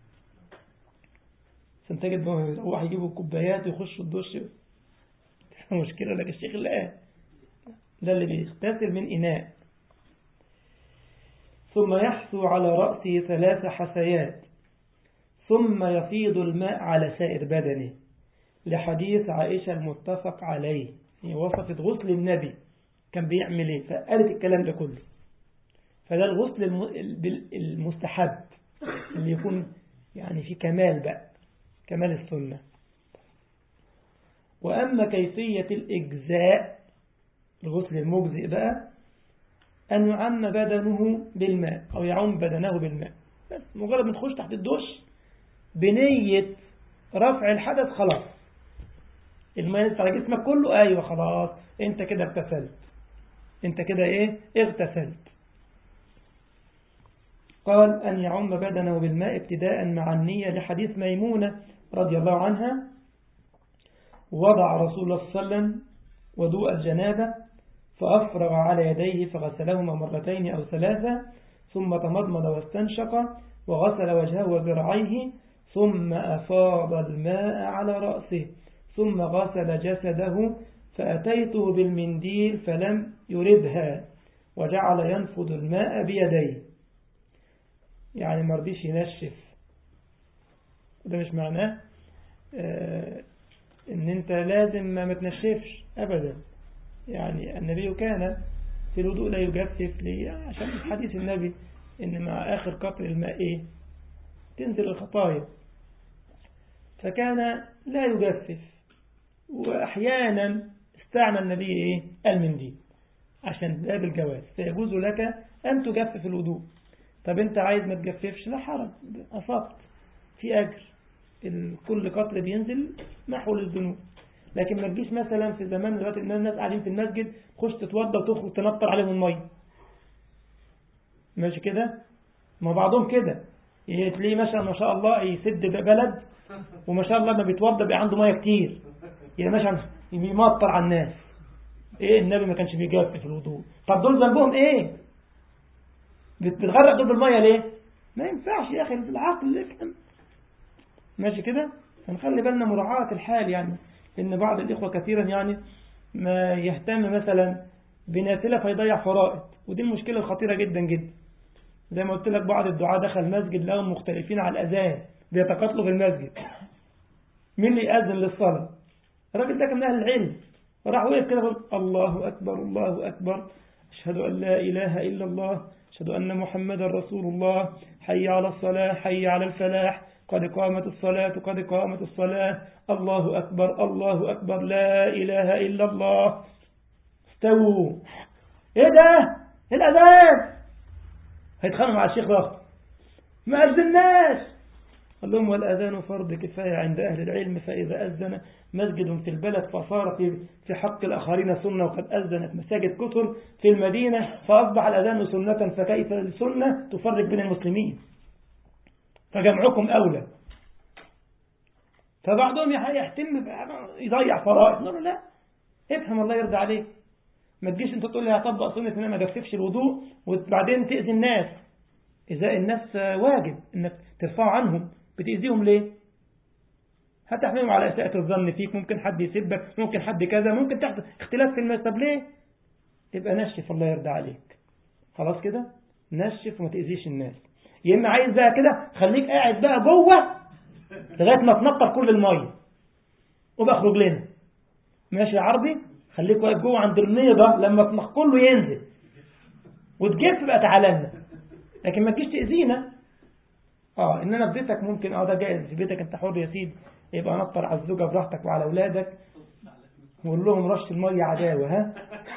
عشان تجد يروح يجيبوا الكوبايات ويخشوا الدش مشكلة لك الشيخ الآن ده اللي بيغتسل من إناء ثم يحثو على رأسه ثلاث حثيات ثم يفيض الماء على سائر بدنه لحديث عائشة المتفق عليه هي وصفت غسل النبي كان بيعمل ايه فقالت الكلام ده كله فده الغسل المستحب اللي يكون يعني في كمال بقى كمال السنة وأما كيفية الإجزاء الغسل المجزئ بقى أن يعم بدنه بالماء أو يعم بدنه بالماء بس مجرد ما تخش تحت الدش بنية رفع الحدث خلاص الماء ينزل على جسمك كله أيوة خلاص أنت كده اغتسلت أنت كده إيه اغتسلت قال أن يعم بدنه بالماء ابتداء مع النية لحديث ميمونة رضي الله عنها وضع رسول الله صلى الله عليه وسلم وضوء الجنابة فأفرغ على يديه فغسلهما مرتين أو ثلاثة ثم تمضمض واستنشق وغسل وجهه وذراعيه ثم أفاض الماء على رأسه ثم غسل جسده فأتيته بالمنديل فلم يردها وجعل ينفض الماء بيديه يعني ما رضيش ينشف ده مش معناه آه ان انت لازم ما تنشفش ابدا يعني النبي كان في الوضوء لا يجفف ليه عشان حديث النبي ان مع اخر قطر الماء ايه تنزل الخطايا فكان لا يجفف واحيانا استعمل النبي ايه المنديل عشان باب الجواز فيجوز لك ان تجفف الوضوء طب انت عايز ما تجففش لا حرج أصبت في أجر كل قطر بينزل محو للذنوب لكن ما تجيش مثلا في زمان دلوقتي الناس قاعدين في المسجد خش تتوضى وتخرج تنطر عليهم الميه ماشي كده ما بعضهم كده تلاقيه مثلا ما شاء الله يسد بلد وما شاء الله ما بيتوضى بقى عنده ميه كتير يعني مثلا يمطر على الناس ايه النبي ما كانش بيجاف في الوضوء طب دول ذنبهم ايه بتغرق دول بالميه ليه ما ينفعش يا اخي بالعقل افهم ماشي كده فنخلي بالنا مراعاة الحال يعني ان بعض الاخوة كثيرا يعني ما يهتم مثلا بنافلة فيضيع فرائض ودي المشكلة الخطيرة جدا جدا زي ما قلت لك بعض الدعاء دخل مسجد لهم مختلفين على الأذان بيتقاتلوا في المسجد مين اللي يأذن للصلاة الراجل ده كان من أهل العلم فراح وقف كده قال الله أكبر الله أكبر أشهد أن لا إله إلا الله أشهد أن محمدا رسول الله حي على الصلاة حي على الفلاح قد قامت الصلاة قد قامت الصلاة الله أكبر الله أكبر لا إله إلا الله استووا إيه ده الأذان هيتخانقوا مع الشيخ بقى ما أذناش قال لهم والأذان فرض كفاية عند أهل العلم فإذا أذن مسجد في البلد فصار في في حق الآخرين سنة وقد أذنت مساجد كثر في المدينة فأصبح الأذان سنة فكيف السنة تفرق بين المسلمين فجمعكم أولى فبعضهم يحتم يضيع فرائض نقول لا افهم الله يرضى عليك ما تجيش انت تقول لي هطبق سنة ان انا ما اجففش الوضوء وبعدين تأذي الناس إذا الناس واجب انك ترفعوا عنهم بتأذيهم ليه هتحملهم على إساءة الظن فيك ممكن حد يسبك ممكن حد كذا ممكن تحت اختلاف في المس طب ليه يبقى نشف الله يرضى عليك خلاص كده نشف وما تأذيش الناس يا اما عايز بقى كده خليك قاعد بقى جوه لغايه ما تنطر كل الميه وبقى اخرج لنا ماشي يا عربي خليك واقف جوه عند النيضه لما كله ينزل وتجف بقى تعالى لنا لكن ما تجيش تاذينا اه ان انا في بيتك ممكن اه ده جائز في بيتك انت حر يا سيدي يبقى نطر على الزوجه براحتك وعلى اولادك وقول لهم رش الميه عداوه ها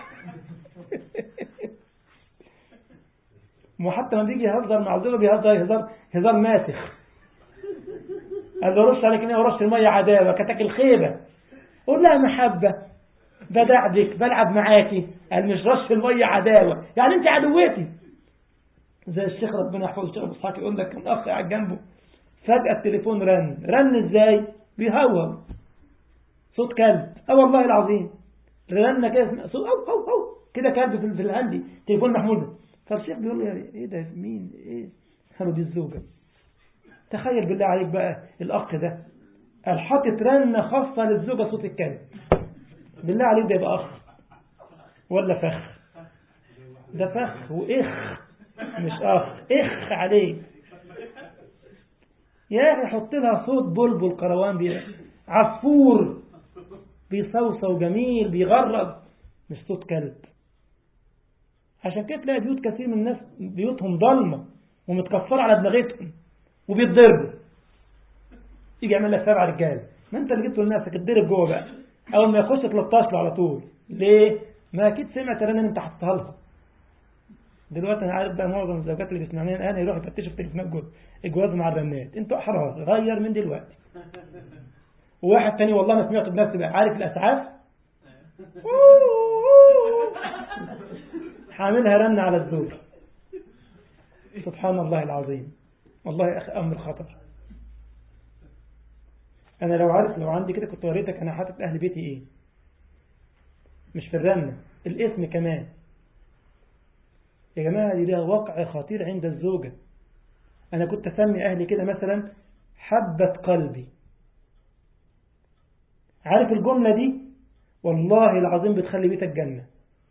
وحتى لما بيجي يهزر مع الزوجه بيهزر هزار هزار ماسخ قال له رش عليك انه رش الميه عداوه كتاك الخيبه قول لها محبه بدعبك بلعب معاكي قال مش رش الميه عداوه يعني انت عدوتي زي الشيخ ربنا يحفظه الشيخ ابو اسحاق يقول لك كان اخ قاعد جنبه فجاه التليفون رن رن ازاي بيهور صوت كلب اه والله العظيم رن كده صوت او او او كده كلب في الهندي تليفون محمود فالشيخ بيقول له ايه ده مين ايه قالوا دي الزوجه تخيل بالله عليك بقى الأخ ده قال حاطط رنة خاصة للزوجة صوت الكلب بالله عليك ده يبقى أخ ولا فخ ده فخ وإخ مش أخ إخ عليه يا أخي حط لها صوت بلبل قروان بي عصفور بيصوصو جميل بيغرب مش صوت كلب عشان كده تلاقي بيوت كثير من الناس بيوتهم ضلمة ومتكفرة على دماغتهم وبيتضربوا يجي يعمل لك سبع رجال ما انت اللي جبته لنفسك اتضرب جوه بقى اول ما يخش 13 على طول ليه ما اكيد سمعت رنان انت حطيتها لها دلوقتي انا عارف بقى معظم الزوجات اللي بيسمعوني الان يروحوا يفتشوا في تليفونات جوز الجواز مع الرنات انتوا احرار غير من دلوقتي وواحد تاني والله ما سمعته بنفسي بقى عارف الاسعاف حاملها رن على الزوج سبحان الله العظيم والله يا أخي أمر خطر أنا لو عارف لو عندي كده كنت وريتك أنا حاطط أهل بيتي إيه مش في الرنة الاسم كمان يا جماعة دي لها وقع خطير عند الزوجة أنا كنت أسمي أهلي كده مثلا حبة قلبي عارف الجملة دي والله العظيم بتخلي بيتك جنة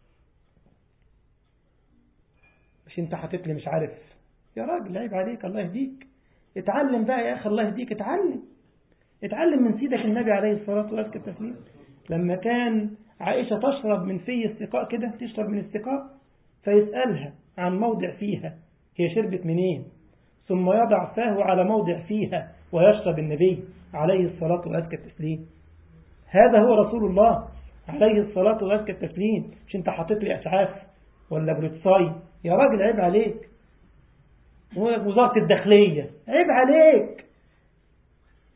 مش انت حاطط لي مش عارف يا راجل عيب عليك الله يهديك اتعلم بقى يا أخي الله يهديك اتعلم اتعلم من سيدك النبي عليه الصلاة والسلام لما كان عائشة تشرب من في استقاء كده تشرب من استقاء فيسألها عن موضع فيها هي شربت منين ثم يضع فاه على موضع فيها ويشرب النبي عليه الصلاة والسلام هذا هو رسول الله عليه الصلاة والسلام مش انت حاطط لي أسعاف ولا بروتساي يا راجل عيب عليك وزارة الداخلية عيب عليك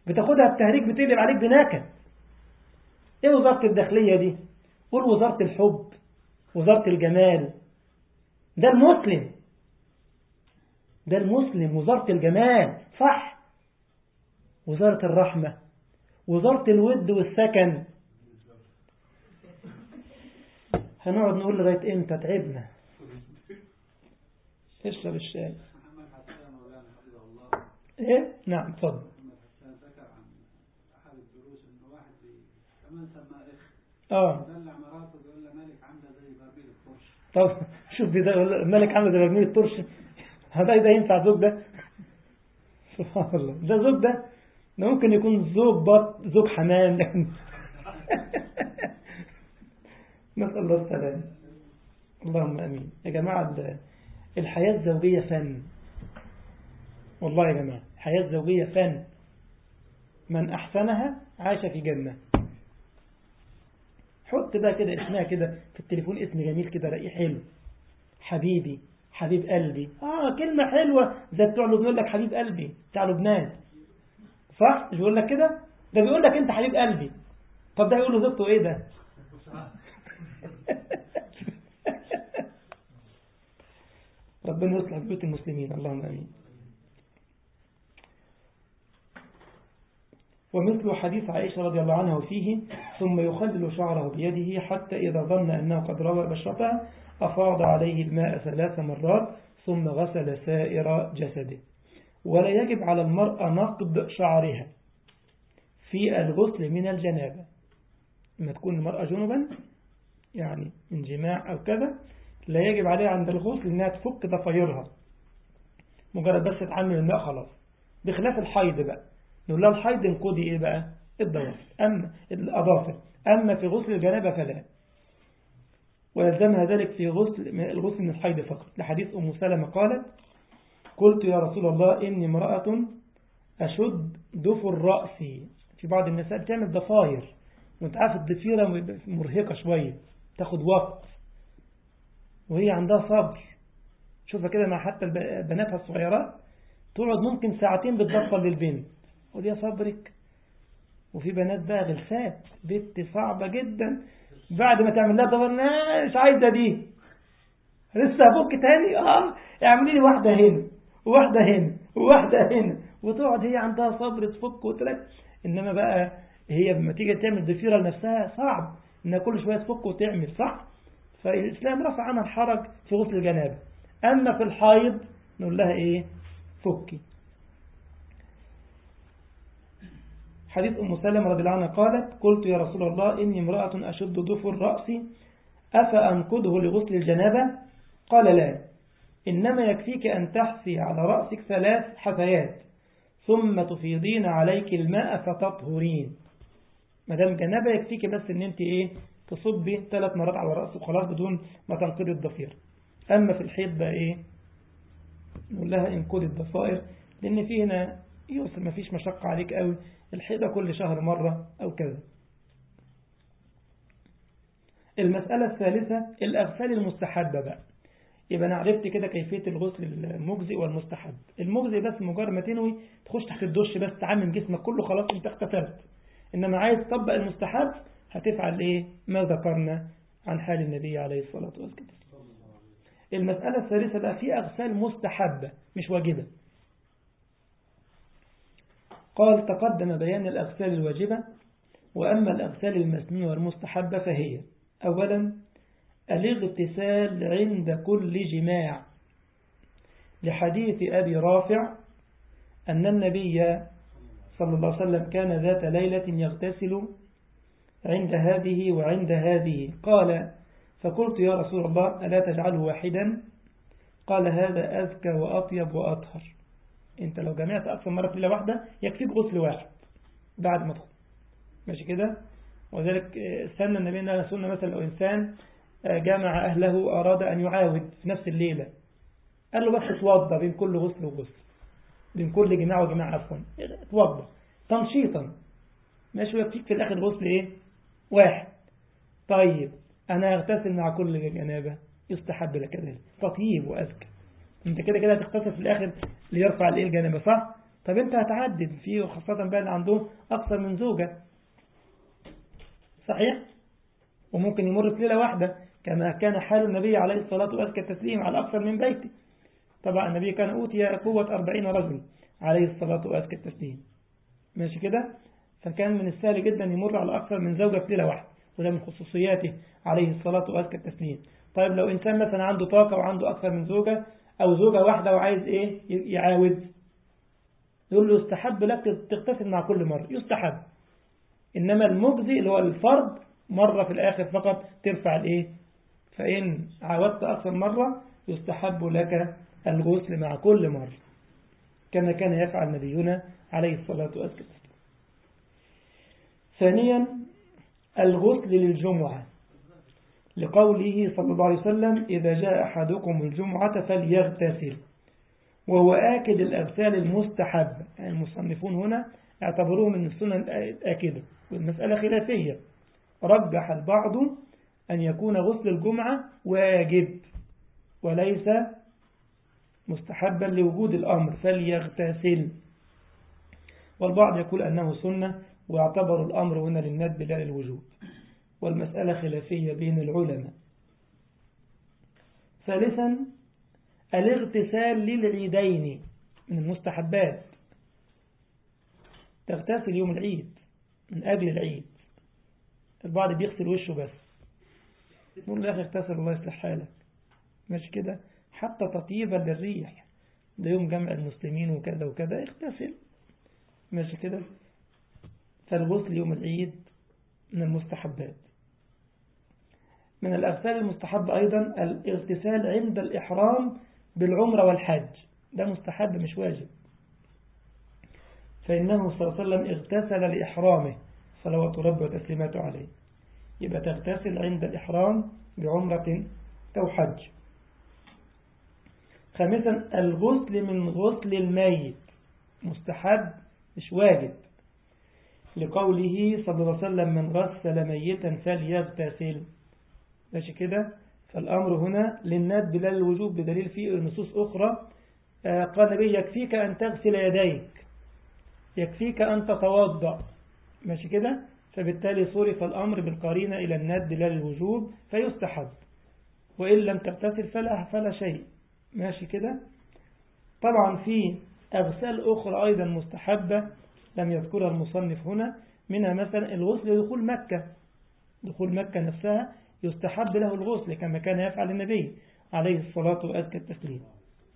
بتاخدها بتهريج بتقلب عليك بنكد ايه وزارة الداخلية دي قول وزارة الحب وزارة الجمال ده المسلم ده المسلم وزارة الجمال صح وزارة الرحمة وزارة الود والسكن هنقعد نقول لغاية امتى تعبنا اشرب الشاي محمد حسان مولانا حفظه الله ايه نعم اتفضل محمد حسان ذكر عن احد الدروس انه واحد بي- كمان سماه اخ اه دلع مراته بيقول له مالك عامله زي برميل الفرش طب شوف ده يقول الملك عامل زي برميل الطرش هذا ده ينفع زوج ده سبحان الله ده زوج ده ده ممكن يكون زوج بط زوج حمام لكن نسأل الله السلام اللهم امين يا جماعه ال- الحياه الزوجيه فن والله يا جماعه الحياه الزوجيه فن من احسنها عاش في جنه حط بقى كده اسمها كده في التليفون اسم جميل كده رأيه حلو حبيبي حبيب قلبي اه كلمة حلوة زي بتوع لبنان يقول لك حبيب قلبي بتاع لبنان صح مش بيقول لك كده ده بيقول لك انت حبيب قلبي طب ده يقول له زوجته ايه ده ربنا يصلح بيوت المسلمين اللهم امين ومثل حديث عائشة رضي الله عنها فيه ثم يخلل شعره بيده حتى إذا ظن أنه قد روى بشرته أفاض عليه الماء ثلاث مرات ثم غسل سائر جسده ولا يجب على المرأة نقض شعرها في الغسل من الجنابة لما تكون المرأة جنبا يعني من جماع أو كذا لا يجب عليها عند الغسل أنها تفك ضفايرها مجرد بس تعمل الماء خلاص بخلاف الحيض بقى نقول لها الحيض انقضي ايه بقى الضوافر أما الأظافر أما في غسل الجنابة فلا ويلزمها ذلك في غسل الغسل من الحيض فقط لحديث أم سلمة قالت قلت يا رسول الله إني امرأة أشد ضفر رأسي في بعض النساء بتعمل ضفاير وانت عارف الضفيرة مرهقة شوية تاخد وقت وهي عندها صبر شوفها كده مع حتى الب- بناتها الصغيرات تقعد ممكن ساعتين بتضفر للبنت ودي صبرك وفي بنات بقى غلسات بنت صعبة جدا بعد ما تعمل لها ضفر "لا، مش عايزة دي لسه هفك تاني اه اعملي لي واحدة هنا وواحدة هنا وواحدة هنا وتقعد هي عندها صبر تفك وتلك انما بقى هي لما تيجي تعمل ضفيرة لنفسها صعب انها كل شوية تفك وتعمل صح فالإسلام رفع عنها الحرج في غسل الجنابة أما في الحيض نقول لها إيه فكي حديث أم سلمة رضي الله عنها قالت قلت يا رسول الله إني امرأة أشد ضفر رأسي أفأنقذه لغسل الجنابة قال لا إنما يكفيك أن تحفي على رأسك ثلاث حفيات ثم تفيضين عليك الماء فتطهرين ما دام جنابة يكفيك بس ان انت ايه تصبي ثلاث مرات على رأسك وخلاص بدون ما تنقضي الضفير اما في الحيض بقى ايه نقول لها انقضي الضفائر لان في هنا يوصل ما فيش مشقة عليك قوي الحيضة كل شهر مرة او كذا المسألة الثالثة الأغسال المستحبة بقى يبقى أنا عرفت كده كيفية الغسل المجزئ والمستحب المجزئ بس مجرد ما تنوي تخش تحت الدش بس تعمم جسمك كله خلاص انت اغتسلت إنما عايز تطبق المستحب هتفعل إيه ما ذكرنا عن حال النبي عليه الصلاة والسلام المسألة الثالثة بقى في أغسال مستحبة مش واجبة قال تقدم بيان الأغسال الواجبة وأما الأغسال المسنونة والمستحبة فهي أولا الاغتسال عند كل جماع لحديث أبي رافع أن النبي صلى الله عليه وسلم كان ذات ليلة يغتسل عند هذه وعند هذه قال فقلت يا رسول الله ألا تجعله واحدا قال هذا أذكى وأطيب وأطهر انت لو جمعت أكثر مرة في ليلة واحدة يكفيك غسل واحد بعد ما تدخل ماشي كده وذلك استنى النبي أن سنة مثلا لو إنسان جامع أهله أراد أن يعاود في نفس الليلة قال له بس اتوضى بين كل غسل وغسل بين كل جماع وجماع عفوا اتوضى تنشيطا ماشي ويكفيك في الآخر غسل إيه واحد طيب أنا أغتسل مع كل جنابة يستحب لك ذلك تطيب وأذكى انت كده كده هتغتسل في الآخر ليرفع الإيه الجنابة صح طب انت هتعدد فيه وخاصة بقى اللي عنده أكثر من زوجة صحيح وممكن يمر في ليلة واحدة كما كان حال النبي عليه الصلاة والسلام التسليم على أكثر من بيته طبعا النبي كان أوتي قوة أربعين رجل عليه الصلاة والسلام التسليم ماشي كده فكان من السهل جدا يمر على أكثر من زوجة في ليلة واحدة وده من خصوصياته عليه الصلاة والسلام التسليم طيب لو إنسان مثلا عنده طاقة وعنده أكثر من زوجة أو زوجة واحدة وعايز إيه يعاود يقول له يستحب لك تغتسل مع كل مرة يستحب إنما المجزي اللي هو الفرد مرة في الآخر فقط ترفع الإيه فإن عاودت أكثر مرة يستحب لك الغسل مع كل مرة كما كان يفعل نبينا عليه الصلاة والسلام ثانيا الغسل للجمعة لقوله صلى الله عليه وسلم إذا جاء أحدكم الجمعة فليغتسل وهو آكد الأغسال المستحب يعني المصنفون هنا اعتبروه من السنن الآكدة والمسألة خلافية رجح البعض أن يكون غسل الجمعة واجب وليس مستحبا لوجود الأمر فليغتسل والبعض يقول أنه سنة واعتبر الأمر هنا للندب لا للوجود والمسألة خلافية بين العلماء ثالثا الاغتسال للعيدين من المستحبات تغتسل يوم العيد من أجل العيد البعض بيغسل وشه بس نقول له يا أخي اغتسل الله يصلح حالك ماشي كده حتى تطيبا للريح ده يوم جمع المسلمين وكذا وكذا اغتسل ماشي كده فالغسل يوم العيد من المستحبات من الأغسال المستحبة أيضا الاغتسال عند الإحرام بالعمرة والحج ده مستحب مش واجب فإنه صلى الله عليه وسلم اغتسل لإحرامه صلوات ربه وتسليماته عليه يبقى تغتسل عند الإحرام بعمرة أو حج خامسا الغسل من غسل الميت مستحب مش واجب لقوله صلى الله عليه وسلم من غسل ميتا فليغتسل ماشي كده فالأمر هنا للندب لا للوجوب بدليل فيه نصوص أخرى قال النبي يكفيك أن تغسل يديك يكفيك أن تتوضأ ماشي كده فبالتالي صرف الأمر بالقرينة إلى الندب لا للوجوب فيستحب وإن لم تغتسل فلا, فلا شيء ماشي كده طبعا في أغسال أخرى أيضا مستحبة لم يذكرها المصنف هنا منها مثلا الغسل لدخول مكة دخول مكة نفسها يستحب له الغسل كما كان يفعل النبي عليه الصلاة وأزكى التسليم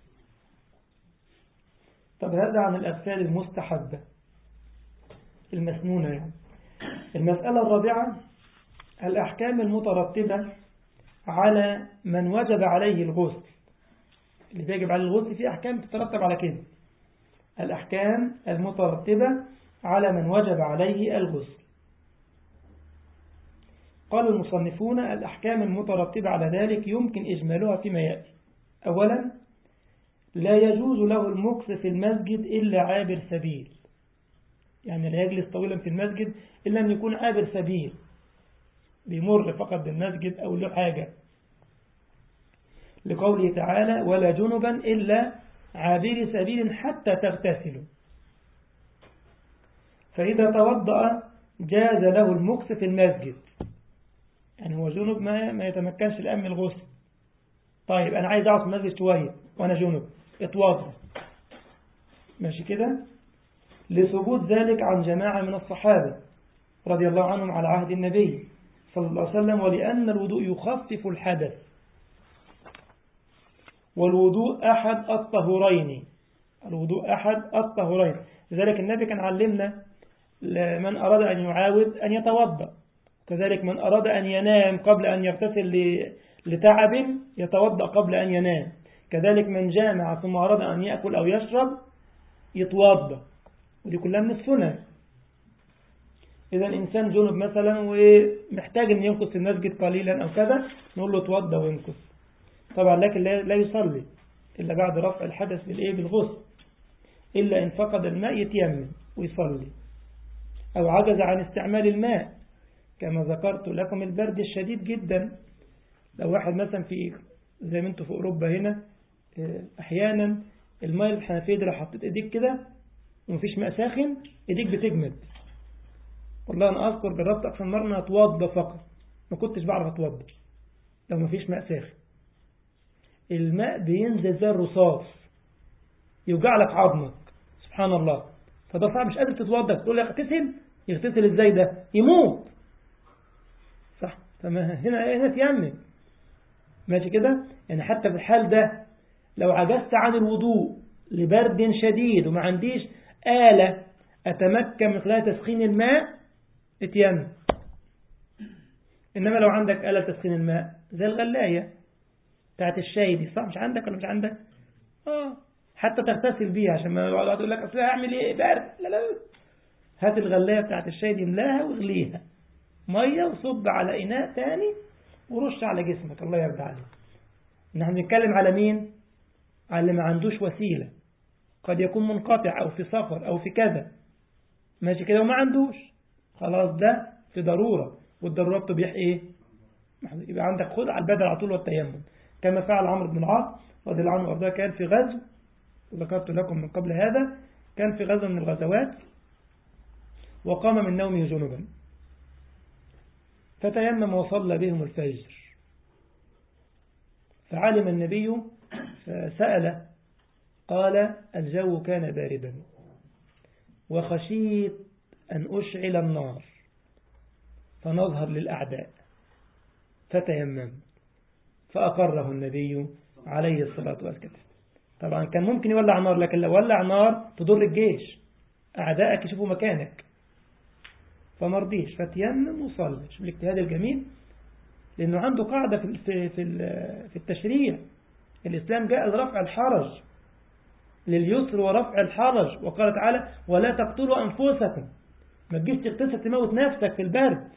طب هذا عن الأغسال المستحبة المسنونة يعني المسألة الرابعة الأحكام المترتبة على من وجب عليه الغسل اللي بيجب عليه الغسل في أحكام تترتب على كده الأحكام المترتبة على من وجب عليه الغسل قال المصنفون الأحكام المترتبة على ذلك يمكن إجمالها فيما يأتي أولا لا يجوز له المكس في المسجد إلا عابر سبيل يعني لا يجلس طويلا في المسجد إلا أن يكون عابر سبيل بيمر فقط بالمسجد أو له حاجة لقوله تعالى ولا جنبا إلا عابر سبيل حتى تغتسلوا فإذا توضأ جاز له المكس في المسجد يعني هو جنب ما, ما يتمكنش الآن من الغسل طيب أنا عايز أقعد في المسجد شوية وأنا جنب اتوضى ماشي كده لثبوت ذلك عن جماعة من الصحابة رضي الله عنهم على عهد النبي صلى الله عليه وسلم ولأن الوضوء يخفف الحدث والوضوء أحد الطهورين الوضوء أحد الطهورين لذلك النبي كان علمنا من أراد أن يعاود أن يتوضأ كذلك من أراد أن ينام قبل أن يغتسل لتعب يتوضأ قبل أن ينام كذلك من جامع ثم أراد أن يأكل أو يشرب يتوضأ ودي كلها من السنن إذا إنسان جنب مثلا ومحتاج أن ينقص في المسجد قليلا أو كذا نقول له توضأ وينقص طبعا لكن لا يصلي إلا بعد رفع الحدث بالإيه بالغسل إلا إن فقد الماء يتيمم ويصلي أو عجز عن استعمال الماء كما ذكرت لكم البرد الشديد جدا لو واحد مثلا في زي ما انتم في أوروبا هنا أحيانا الماء الحنفية دي لو حطيت ايديك كده ومفيش ماء ساخن ايديك بتجمد والله انا اذكر جربت اكثر مره اني اتوضى فقط ما كنتش بعرف اتوضى لو مفيش ماء ساخن الماء بينزل زي الرصاص يوجع لك عظمك سبحان الله فده صعب مش قادر تتوضى تقول لي اغتسل يغتسل ازاي ده يموت صح فما هنا هنا تيمم ماشي كده يعني حتى في الحال ده لو عجزت عن الوضوء لبرد شديد وما عنديش آلة أتمكن من خلال تسخين الماء اتيمم إنما لو عندك آلة تسخين الماء زي الغلاية بتاعت الشاي دي صح مش عندك ولا مش عندك آه حتى تغتسل بيها عشان ما يقعد يقول لك أصل هعمل إيه برد لا لا هات الغلاية بتاعت الشاي دي املاها واغليها مية وصب على إناء تاني ورش على جسمك الله يرضى عليك نحن بنتكلم على مين على اللي ما عندوش وسيلة قد يكون منقطع أو في سفر أو في كذا ماشي كده وما عندوش خلاص ده في ضرورة والضرورات تبيح إيه يبقى عندك خد على البدل على طول والتيمم كما فعل عمرو بن العاص رضي الله عنه وارضاه كان في غزو ذكرت لكم من قبل هذا كان في غزو من الغزوات وقام من نومه جنبا فتيمم وصلى بهم الفجر فعلم النبي فسأل قال الجو كان باردا وخشيت أن أشعل النار فنظهر للأعداء فتيمم فأقره النبي عليه الصلاة والسلام طبعا كان ممكن يولع نار لكن لو ولع نار تضر الجيش أعدائك يشوفوا مكانك فمرضيش فتيمم وصلى شوف الاجتهاد الجميل لأنه عنده قاعدة في في في التشريع الإسلام جاء لرفع الحرج لليسر ورفع الحرج وقال تعالى ولا تقتلوا أنفسكم ما تجيش تغتسل تموت نفسك في البرد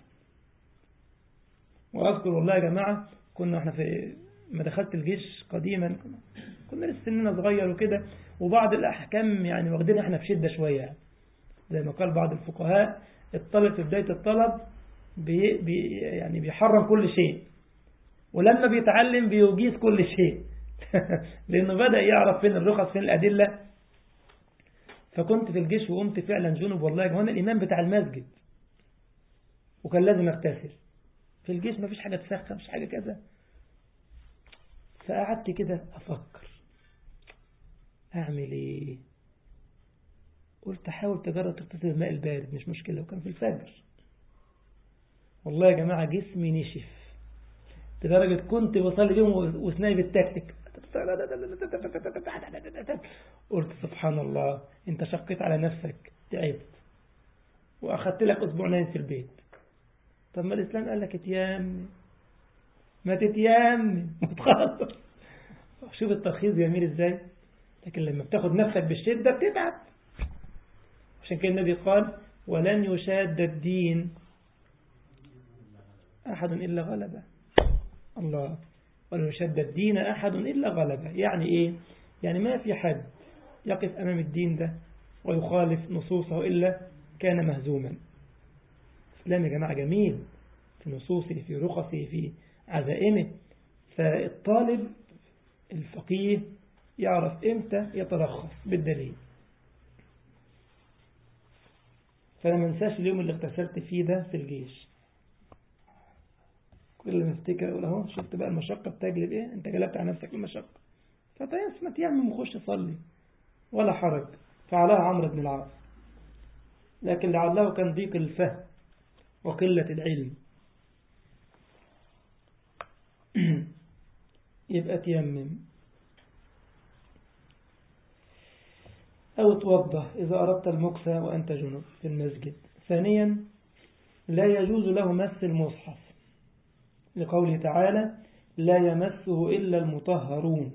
وأذكر والله يا جماعة كنا احنا في ما دخلت الجيش قديما كنا لسه سننا صغير وكده وبعض الأحكام يعني واخدينها احنا في شدة شوية زي ما قال بعض الفقهاء الطالب في بداية الطلب بي بي يعني بيحرم كل شيء ولما بيتعلم بيجيز كل شيء لأنه بدأ يعرف فين الرخص فين الأدلة فكنت في الجيش وقمت فعلا جنوب والله هنا الإمام بتاع المسجد وكان لازم اغتسل في الجيش ما فيش حاجة تسخن مش حاجة كذا فقعدت كده أفكر أعمل إيه قلت حاول تجرب تغتسل الماء البارد مش مشكلة وكان في الفجر والله يا جماعة جسمي نشف لدرجة كنت بصلي بيهم وسناي بالتكتك قلت سبحان الله انت شقيت على نفسك تعبت واخدت لك اسبوعين في البيت طب ما الاسلام قال لك اتيام ما تتيام وتخلص شوف الترخيص جميل ازاي لكن لما بتاخد نفسك بالشدة بتتعب عشان كده النبي قال ولن يشاد الدين أحد إلا غلبه الله ولن يشد الدين أحد إلا غلبه يعني إيه يعني ما في حد يقف أمام الدين ده ويخالف نصوصه إلا كان مهزوما الإسلام يا جماعة جميل في نصوصه في رخصه في عزائمه فالطالب الفقيه يعرف إمتى يترخص بالدليل فأنا ما انساش اليوم اللي اغتسلت فيه ده في الجيش كل ما افتكر اقول اهو شفت بقى المشقة بتجلب ايه انت جلبت على نفسك المشقة فتيس ما تيمم وخش صلي ولا حرج فعلها عمرو بن العاص لكن لعله كان ضيق الفهم وقلة العلم يبقى تيمم أو توضح إذا أردت المكس وأنت جنب في المسجد ثانيا لا يجوز له مس المصحف لقوله تعالى لا يمسه إلا المطهرون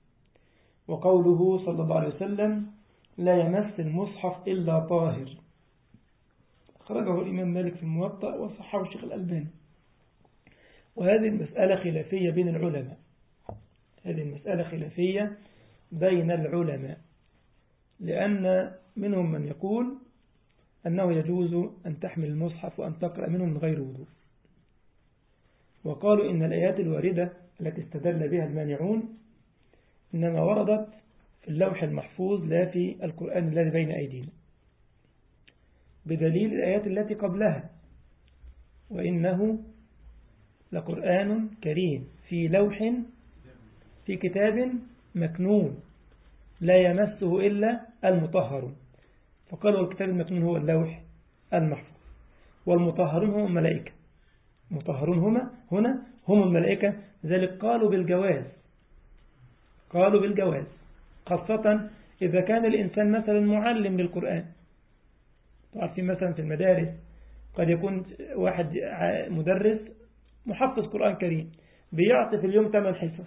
وقوله صلى الله عليه وسلم لا يمس المصحف إلا طاهر خرجه الإمام مالك في الموطأ وصححه الشيخ الألباني وهذه المسألة خلافية بين العلماء هذه المسألة خلافية بين العلماء لأن منهم من يقول أنه يجوز أن تحمل المصحف وأن تقرأ منه من غير وضوء وقالوا إن الآيات الواردة التي استدل بها المانعون إنما وردت في اللوح المحفوظ لا في القرآن الذي بين أيدينا بدليل الآيات التي قبلها وإنه لقرآن كريم في لوح في كتاب مكنون لا يمسه إلا المطهرون فقالوا الكتاب المكنون هو اللوح المحفوظ والمطهرون هم الملائكة مطهرون هما هنا هم الملائكة لذلك قالوا بالجواز قالوا بالجواز خاصة إذا كان الإنسان مثلا معلم للقرآن تعرفين مثلا في المدارس قد يكون واحد مدرس محفظ قرآن كريم بيعطي في اليوم 8 حصص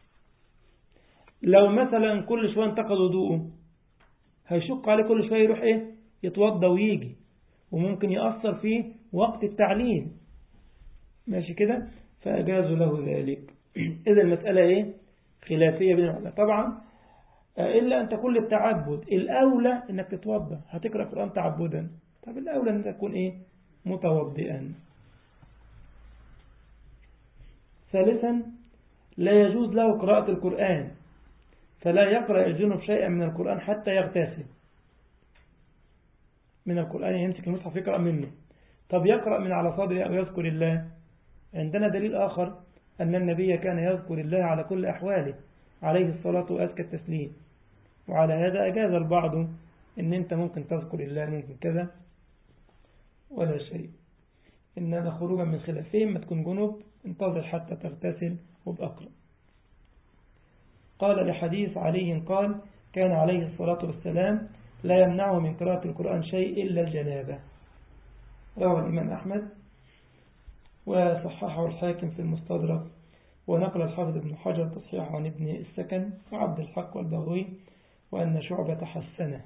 لو مثلا كل شوية انتقد وضوءه هيشق عليه كل شوية يروح ايه يتوضى ويجي وممكن يأثر في وقت التعليم ماشي كده فأجازوا له ذلك إذا المسألة ايه خلافية بين العلماء طبعا إلا أن تكون للتعبد الأولى أنك تتوضى هتقرأ قرآن تعبدا طب الأولى أن تكون إيه متوضئا ثالثا لا يجوز له قراءة القرآن فلا يقرأ الجنب شيئا من القرآن حتى يغتسل من القرآن يمسك المصحف يقرأ منه طب يقرأ من على صدره أو يذكر الله عندنا دليل آخر أن النبي كان يذكر الله على كل أحواله عليه الصلاة وأزكى التسليم وعلى هذا أجاز البعض أن أنت ممكن تذكر الله ممكن كذا ولا شيء إنما خروجا من خلافهم ما تكون جنوب انتظر حتى تغتسل وبأقرأ قال لحديث علي قال كان عليه الصلاة والسلام لا يمنعه من قراءة القرآن شيء إلا الجنابة روى الإمام أحمد وصححه الحاكم في المستدرك ونقل الحافظ ابن حجر تصحيح عن ابن السكن وعبد الحق والبغوي وأن شعبة حسنه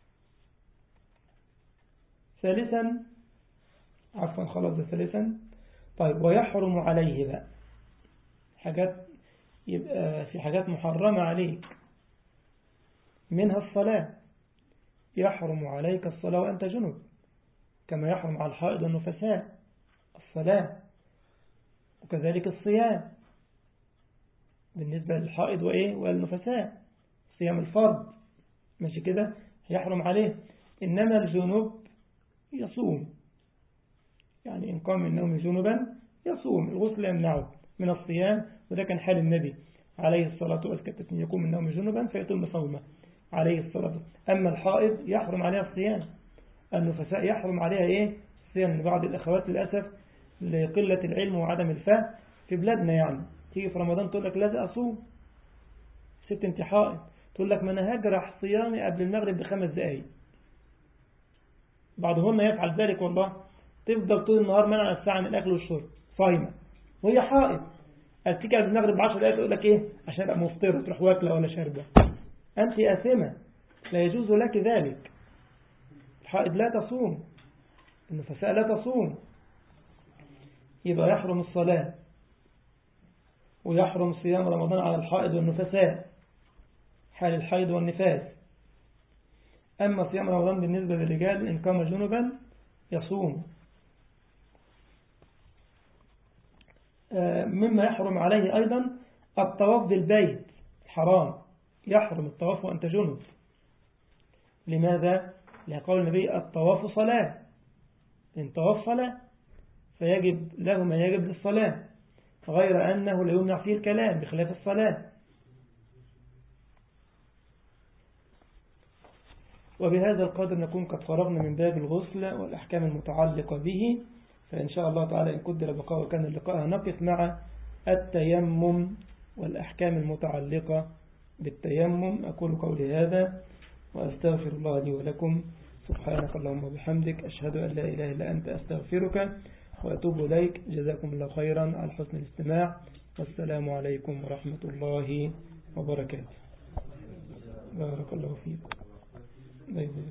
ثالثا عفوا خلاص ده ثالثا طيب ويحرم عليه بقى حاجات يبقى في حاجات محرمة عليك منها الصلاة يحرم عليك الصلاة وأنت جنب كما يحرم على الحائض والنفساء الصلاة وكذلك الصيام بالنسبة للحائض وإيه والنفساء صيام الفرض ماشي كده يحرم عليه إنما الجنوب يصوم يعني إن قام من النوم جنبا يصوم الغسل يمنعه من الصيام وده كان حال النبي عليه الصلاة والسلام يقوم من النوم جنبا فيتم صومه عليه الصلاة والسلام أما الحائض يحرم عليها الصيام النفساء يحرم عليها إيه الصيام بعض الأخوات للأسف لقلة العلم وعدم الفهم في بلادنا يعني تيجي في رمضان تقول لك لازم أصوم ست انت حائض تقول لك ما أنا هجرح صيامي قبل المغرب بخمس دقايق بعضهن يفعل ذلك والله تفضل طول النهار منع الساعة من الأكل والشرب صايمة وهي حائض تيجي قبل المغرب ب 10 دقايق تقول لك إيه عشان أبقى مفطرة تروح واكلة ولا شاربة أنت آثمة لا يجوز لك ذلك الحائض لا تصوم النفساء لا تصوم يبقى يحرم الصلاة ويحرم صيام رمضان على الحائض والنفساء حال الحيض والنفاس أما صيام رمضان بالنسبة للرجال إن قام جنبا يصوم مما يحرم عليه أيضا الطواف بالبيت الحرام يحرم الطواف وأنت جنب لماذا؟ لقول النبي الطواف صلاة إن طواف صلاة فيجب له ما يجب للصلاة غير أنه لا يمنع فيه الكلام بخلاف الصلاة وبهذا القدر نكون قد فرغنا من باب الغسل والأحكام المتعلقة به فإن شاء الله تعالى إن قدر بقاء وكان اللقاء نقف مع التيمم والأحكام المتعلقة بالتيمم أقول قولي هذا وأستغفر الله لي ولكم سبحانك اللهم وبحمدك أشهد أن لا إله إلا أنت أستغفرك وأتوب إليك جزاكم الله خيرا على حسن الاستماع والسلام عليكم ورحمة الله وبركاته بارك الله فيكم